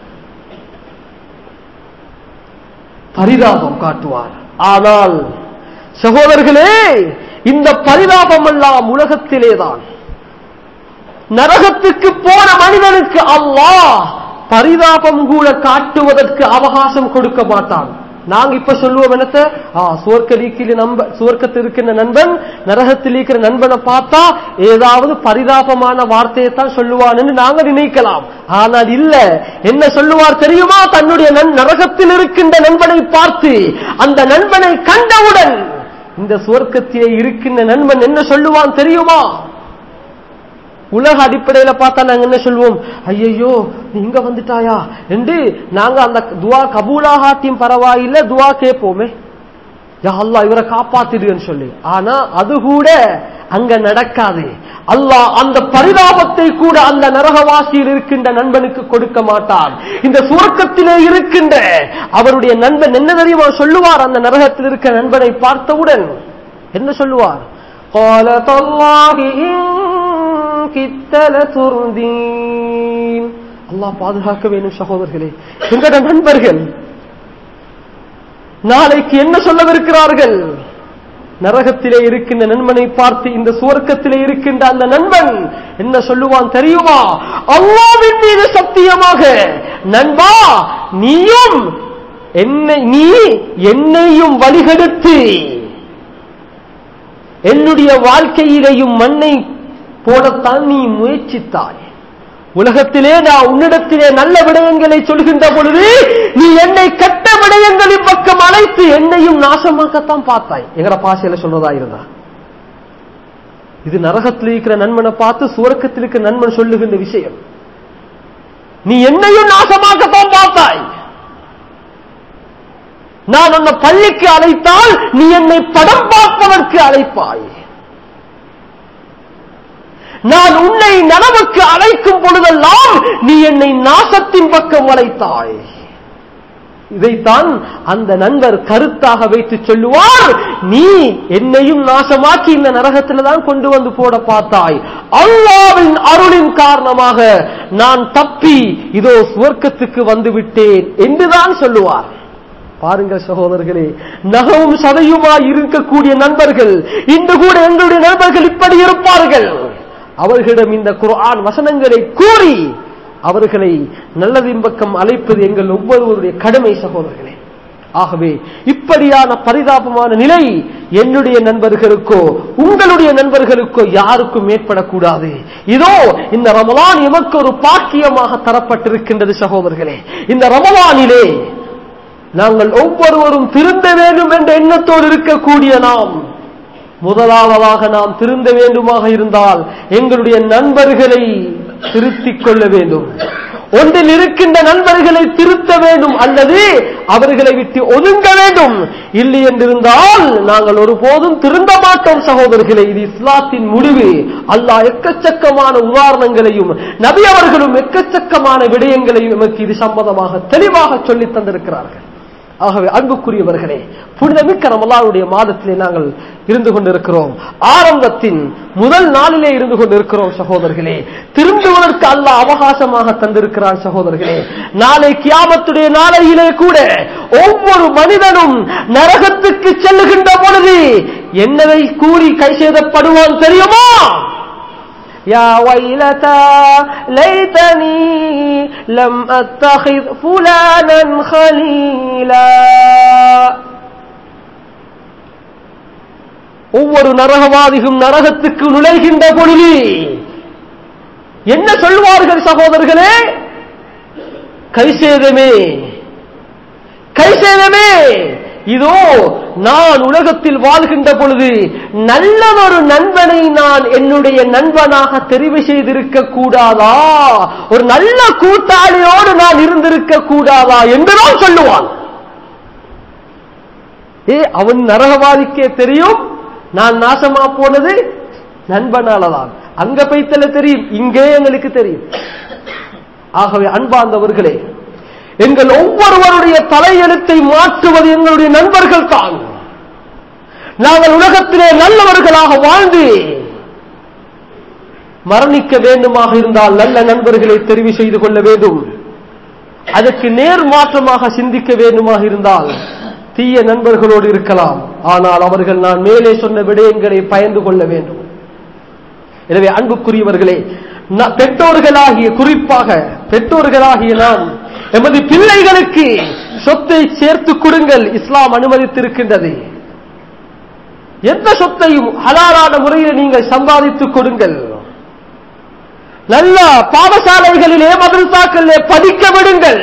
பரிதாபம் காட்டுவார் ஆனால் சகோதரர்களே இந்த பரிதாபம் எல்லாம் உலகத்திலேதான் நரகத்துக்கு போன மனிதனுக்கு அல்லாஹ் பரிதாபம் கூட காட்டுவதற்கு அவகாசம் கொடுக்க மாட்டான் நாங்க இப்ப சொல்லுவோம் என்னத்த ஆ சுவர்க்க நம்ப சுவர்க்கத்தில் இருக்கின்ற நண்பன் நரகத்தில் இருக்கிற நண்பனை பார்த்தா ஏதாவது பரிதாபமான வார்த்தையை தான் சொல்லுவான்னு நாங்க நினைக்கலாம் ஆனால் இல்ல என்ன சொல்லுவார் தெரியுமா தன்னுடைய நன்- நரகத்தில் இருக்கின்ற நண்பனை பார்த்து அந்த நண்பனை கண்டவுடன் இந்த சுவர்க்கத்திலே இருக்கின்ற நண்பன் என்ன சொல்லுவான் தெரியுமா உலக அடிப்படையில பார்த்தா நாங்க என்ன சொல்லுவோம் ஐயையோ நீ இங்க வந்துட்டாயா என்று நாங்க அந்த துவா கபூலாகாட்டியும் பரவாயில்ல துவா கேட்போமே யா அல்லாஹ் இவரை காப்பாத்திடுன்னு சொல்லி ஆனா அது கூட அங்க நடக்காது அல்லாஹ் அந்த பரிதாபத்தை கூட அந்த நரகவாசியில் இருக்கின்ற நண்பனுக்கு கொடுக்க மாட்டான் இந்த சுவர்க்கத்திலே இருக்கின்ற அவருடைய நண்பன் என்ன தெரியுமா சொல்லுவார் அந்த நரகத்தில் இருக்க நண்பனை பார்த்தவுடன் என்ன சொல்லுவார் قال تالله إن كدت لتردين அல்லாஹ் பாதுகாக்க வேண்டும் சகோதரர்களே எங்கட நண்பர்கள் நாளைக்கு என்ன சொல்லவிருக்கிறார்கள் நரகத்திலே இருக்கின்ற நண்பனை பார்த்து இந்த சுவர்க்கத்திலே இருக்கின்ற அந்த நண்பன் என்ன சொல்லுவான் தெரியுமா அல்லாவின் மீது சத்தியமாக நண்பா நீயும் என்னை நீ என்னையும் வழிகெடுத்து என்னுடைய வாழ்க்கையிலேயும் மண்ணை போடத்தான் நீ முயற்சித்தாய் உலகத்திலே நான் உன்னிடத்திலே நல்ல விடயங்களை சொல்கின்ற பொழுது நீ என்னை கெட்ட விடயங்களின் பக்கம் அழைத்து என்னையும் நாசமாக்கத்தான் பார்த்தாய் எங்கட பாசையில சொல்றதா இருந்தா இது நரகத்தில் இருக்கிற நண்பனை பார்த்து சுவர்க்கத்தில் இருக்கிற நண்பன் சொல்லுகின்ற விஷயம் நீ என்னையும் நாசமாக்கத்தான் பார்த்தாய் நான் உன்னை பள்ளிக்கு அழைத்தால் நீ என்னை படம் பார்ப்பதற்கு அழைப்பாய் நான் உன்னை நனவுக்கு அழைக்கும் பொழுதெல்லாம் நீ என்னை நாசத்தின் பக்கம் அழைத்தாய் இதைத்தான் அந்த நண்பர் கருத்தாக வைத்து சொல்லுவார் நீ என்னையும் நாசமாக்கி இந்த நரகத்தில் தான் கொண்டு வந்து போட பார்த்தாய் அல்லாவின் அருளின் காரணமாக நான் தப்பி இதோ சுவர்க்கத்துக்கு வந்து விட்டேன் என்றுதான் சொல்லுவார் பாருங்கள் சகோதரர்களே நகவும் சதையுமாய் இருக்கக்கூடிய நண்பர்கள் இன்று கூட எங்களுடைய நண்பர்கள் இப்படி இருப்பார்கள் அவர்களிடம் இந்த குர்ஆன் வசனங்களை கூறி அவர்களை நல்லதின் பக்கம் அழைப்பது எங்கள் ஒவ்வொருவருடைய கடமை சகோதரர்களே ஆகவே இப்படியான பரிதாபமான நிலை என்னுடைய நண்பர்களுக்கோ உங்களுடைய நண்பர்களுக்கோ யாருக்கும் ஏற்படக்கூடாது இதோ இந்த ரமலான் எமக்கு ஒரு பாக்கியமாக தரப்பட்டிருக்கின்றது சகோதரர்களே இந்த ரமலானிலே நாங்கள் ஒவ்வொருவரும் திருந்த வேண்டும் என்ற எண்ணத்தோடு இருக்கக்கூடிய நாம் முதலாவதாக நாம் திருந்த வேண்டுமாக இருந்தால் எங்களுடைய நண்பர்களை திருத்திக் கொள்ள வேண்டும் ஒன்றில் இருக்கின்ற நண்பர்களை திருத்த வேண்டும் அல்லது அவர்களை விட்டு ஒதுங்க வேண்டும் இல்லை என்றிருந்தால் நாங்கள் ஒருபோதும் திருந்த மாட்டோம் சகோதரர்களே இது இஸ்லாத்தின் முடிவு அல்லாஹ் எக்கச்சக்கமான உதாரணங்களையும் நபி அவர்களும் எக்கச்சக்கமான விடயங்களையும் நமக்கு இது சம்பந்தமாக தெளிவாக சொல்லித் தந்திருக்கிறார்கள் ஆகவே அன்புக்குரியவர்களே புனிதமிக்க ரமலானுடைய மாதத்திலே நாங்கள் இருந்து கொண்டிருக்கிறோம் ஆரம்பத்தின் முதல் நாளிலே இருந்து கொண்டிருக்கிறோம் சகோதரர்களே திரும்புவதற்கு அல்லாஹ் அவகாசமாக தந்திருக்கிறான் சகோதரர்களே நாளை கியாமத்துடைய நாளையிலே கூட ஒவ்வொரு மனிதனும் நரகத்துக்கு செல்லுகின்ற பொழுது என்னதை கூறி கை செய்தப்படுவான் தெரியுமா يا ويلتى ليتني لم أتخذ فلانا خليلا ஒவ்வொரு நரகவாதியும் நரகத்துக்கு நுழைகின்ற பொழுது என்ன சொல்வார்கள் சகோதரர்களே கைசேதமே கைசேதமே இதோ நான் உலகத்தில் வாழ்கின்ற பொழுது நல்லதொரு நண்பனை நான் என்னுடைய நண்பனாக தெரிவு செய்திருக்க கூடாதா ஒரு நல்ல கூட்டாளியோடு நான் இருந்திருக்க கூடாதா என்றுதான் சொல்லுவான் ஏ அவன் நரகவாதிக்கே தெரியும் நான் நாசமா போனது நண்பனாலதான் அங்க பைத்தல தெரியும் இங்கே எங்களுக்கு தெரியும் ஆகவே அன்பார்ந்தவர்களே எங்கள் ஒவ்வொருவருடைய தலையெழுத்தை மாற்றுவது எங்களுடைய நண்பர்கள் தான் நாங்கள் உலகத்திலே நல்லவர்களாக வாழ்ந்து மரணிக்க வேண்டுமாக இருந்தால் நல்ல நண்பர்களை தெரிவு செய்து கொள்ள வேண்டும் அதற்கு நேர் மாற்றமாக சிந்திக்க வேண்டுமாக இருந்தால் தீய நண்பர்களோடு இருக்கலாம் ஆனால் அவர்கள் நான் மேலே சொன்ன விடயங்களை பயந்து கொள்ள வேண்டும் எனவே அன்புக்குரியவர்களே ந- பெற்றோர்களாகிய குறிப்பாக பெற்றோர்களாகிய நாம் எமது பிள்ளைகளுக்கு சொத்தை சேர்த்து கொடுங்கள் இஸ்லாம் அனுமதித்திருக்கின்றது எந்த சொத்தையும் ஹலாலான முறையில் நீங்கள் சம்பாதித்துக் கொடுங்கள் நல்ல பாடசாலைகளிலே மதரசாக்களிலே படிக்க விடுங்கள்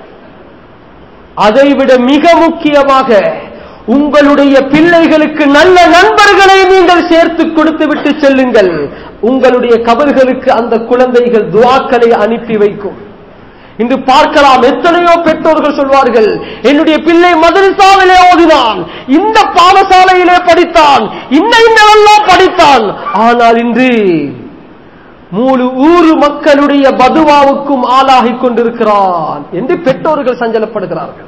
அதைவிட மிக முக்கியமாக உங்களுடைய பிள்ளைகளுக்கு நல்ல நண்பர்களை நீங்கள் சேர்த்து கொடுத்து விட்டு செல்லுங்கள் உங்களுடைய கபர்களுக்கு அந்த குழந்தைகள் துவாக்களை அனுப்பி வைக்கும் இன்று பார்க்கலாம் எத்தனையோ பெற்றோர்கள் சொல்வார்கள் என்னுடைய பிள்ளை மதரசாவிலே ஓதினான் இந்த பாடசாலையிலே படித்தான் இன்ன இன்னெல்லாம் படித்தான் ஆனால் இன்று முழு ஊரு மக்களுடைய பதுவாவுக்கும் ஆளாகிக் கொண்டிருக்கிறான் என்று பெற்றோர்கள் சஞ்சலப்படுகிறார்கள்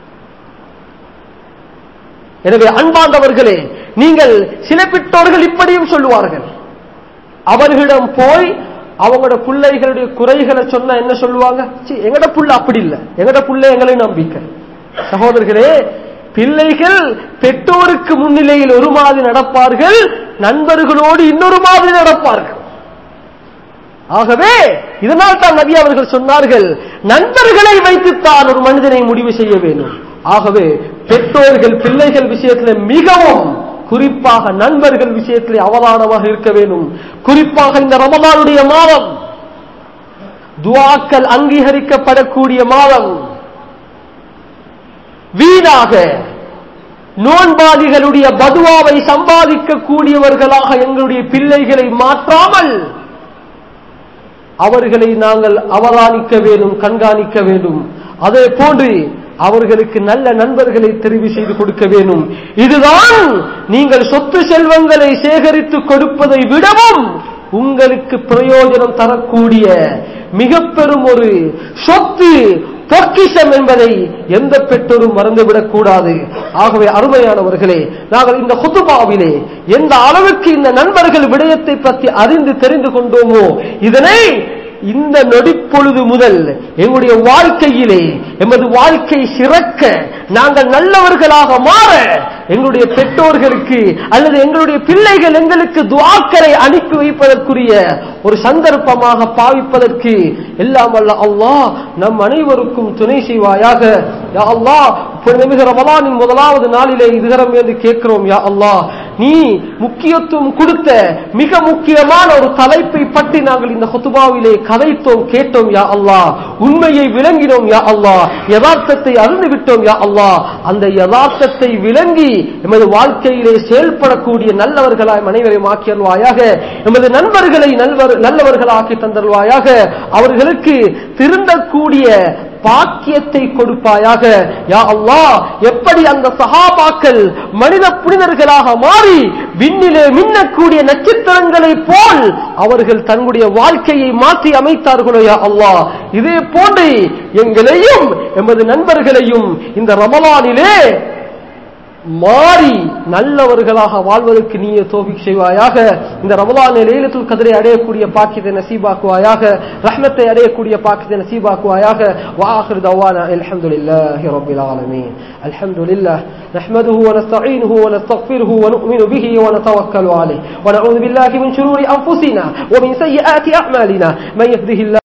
எனவே அன்பாண்டவர்களே நீங்கள் சில பெற்றோர்கள் இப்படியும் சொல்லுவார்கள் அவர்களிடம் போய் அவங்களோட பிள்ளைகளுடைய குறைகளை சொன்னா என்ன சொல்லுவாங்க "சீ, எங்கட புள்ள அப்படி இல்லை எங்கட புள்ள எங்களை நம்பிக்கை சகோதரர்களே பிள்ளைகள் பெற்றோருக்கு முன்னிலையில் ஒரு மாதிரி நடப்பார்கள் நண்பர்களோடு இன்னொரு மாதிரி நடப்பார்கள் ஆகவே இதனால் தான் நபி அவர்கள் சொன்னார்கள் நண்பர்களை வைத்துத்தான் ஒரு மனிதனை முடிவு செய்ய வேண்டும் ஆகவே பெற்றோர்கள் பிள்ளைகள் விஷயத்தில் மிகவும் குறிப்பாக நண்பர்கள் விஷயத்தில் அவதானமாக இருக்க வேண்டும் குறிப்பாக இந்த ரமலானுடைய மாதம் துவாக்கள் அங்கீகரிக்கப்படக்கூடிய மாதம் வீணாக நோன்பாளிகளுடைய பதுவாவை சம்பாதிக்க கூடியவர்களாக எங்களுடைய பிள்ளைகளை மாற்றாமல் அவர்களை நாங்கள் அவதானிக்க வேண்டும் கண்காணிக்க வேண்டும் அதே போன்று அவர்களுக்கு நல்ல நண்பர்களை தெரிவு செய்து கொடுக்க வேண்டும் இதுதான் நீங்கள் சொத்து செல்வங்களை சேகரித்து கொடுப்பதை விடவும் உங்களுக்கு பிரயோஜனம் தரக்கூடிய மிக பெரும் ஒரு சொத்து பொக்கிஷம் என்பதை எந்த பெற்றோரும் மறந்துவிடக் கூடாது ஆகவே அருமையானவர்களே நாங்கள் இந்த குத்துபாவிலே எந்த அளவுக்கு இந்த நண்பர்கள் விடயத்தை பற்றி அறிந்து தெரிந்து கொண்டோமோ இதனை இந்த நொடிப்பொழுது முதல் எங்களுடைய வாழ்க்கையிலே எமது வாழ்க்கை சிறக்க நாங்கள் நல்லவர்களாக மாற எங்களுடைய பெற்றோர்களுக்கு அல்லது எங்களுடைய பிள்ளைகள் எங்களுக்கு துவாக்களை அனுப்பி வைப்பதற்குரிய ஒரு சந்தர்ப்பமாக பாவிப்பதற்கு எல்லாம் வல்ல அல்லாஹ் நம் அனைவருக்கும் துணை செய்வாயாக யா அல்லாஹ் புனிதமிகு ரமலானின் முதலாவது நாளிலே இதுகரம் என்று கேட்கிறோம் யா அல்லாஹ் நீ முக்கியத்துவம் கொடுத்த மிக முக்கியமான ஒரு தலைப்பை பற்றி நாங்கள் இந்த ஹுத்துபாவிலே கதைத்தோம் கேட்டோம் யா அல்லாஹ் உண்மையை விளங்கினோம் யா அல்லாஹ் யதார்த்தத்தை அறிந்து விட்டோம் யா அல்லாஹ் அந்த யதார்த்தத்தை விளங்கி எமது வாழ்க்கையிலே செயல்படக்கூடிய நல்லவர்களாய் அனைவரையும் ஆக்கியல்வாயாக எமது நண்பர்களை நல்வர் நல்லவர்களாக்கி தந்தல்வாயாக அவர்களுக்கு திருந்தக்கூடிய பாக்கியத்தை கொடுப்பாயாக யா அல்லாஹ் எப்படி அந்த சஹாபாக்கள் மனித புனிதர்களாக மாறி விண்ணிலே மின்னக்கூடிய நட்சத்திரங்களைப் போல் அவர்கள் தன்னுடைய வாழ்க்கையை மாற்றி அமைத்தார்களோ யா அல்லாஹ் இதே போன்று எங்களையும் எமது நண்பர்களையும் இந்த ரமலானிலே மாறி நல்லவர்களாக வாழ்வதற்கு நீயே தோபிக் செய்வாயாக இந்த ரமலான் லைலத்துல் கதிரை அடையக்கூடிய பாக்கியத்தை நசீபாக்குவாயாக ரஹ்மத்தை அடையக்கூடிய பாக்கியத்தை நசீபாக்குவாயாக வாஹிர் தவானா அல்ஹம்துலில்லாஹி ரப்பில் ஆலமீன் அல்ஹம்துலில்லாஹ் نحمده ونستعينه ونستغفره ونؤمن به ونتوكل عليه ونعوذ بالله من شرور أنفسنا ومن سيئات أعمالنا من يهده الله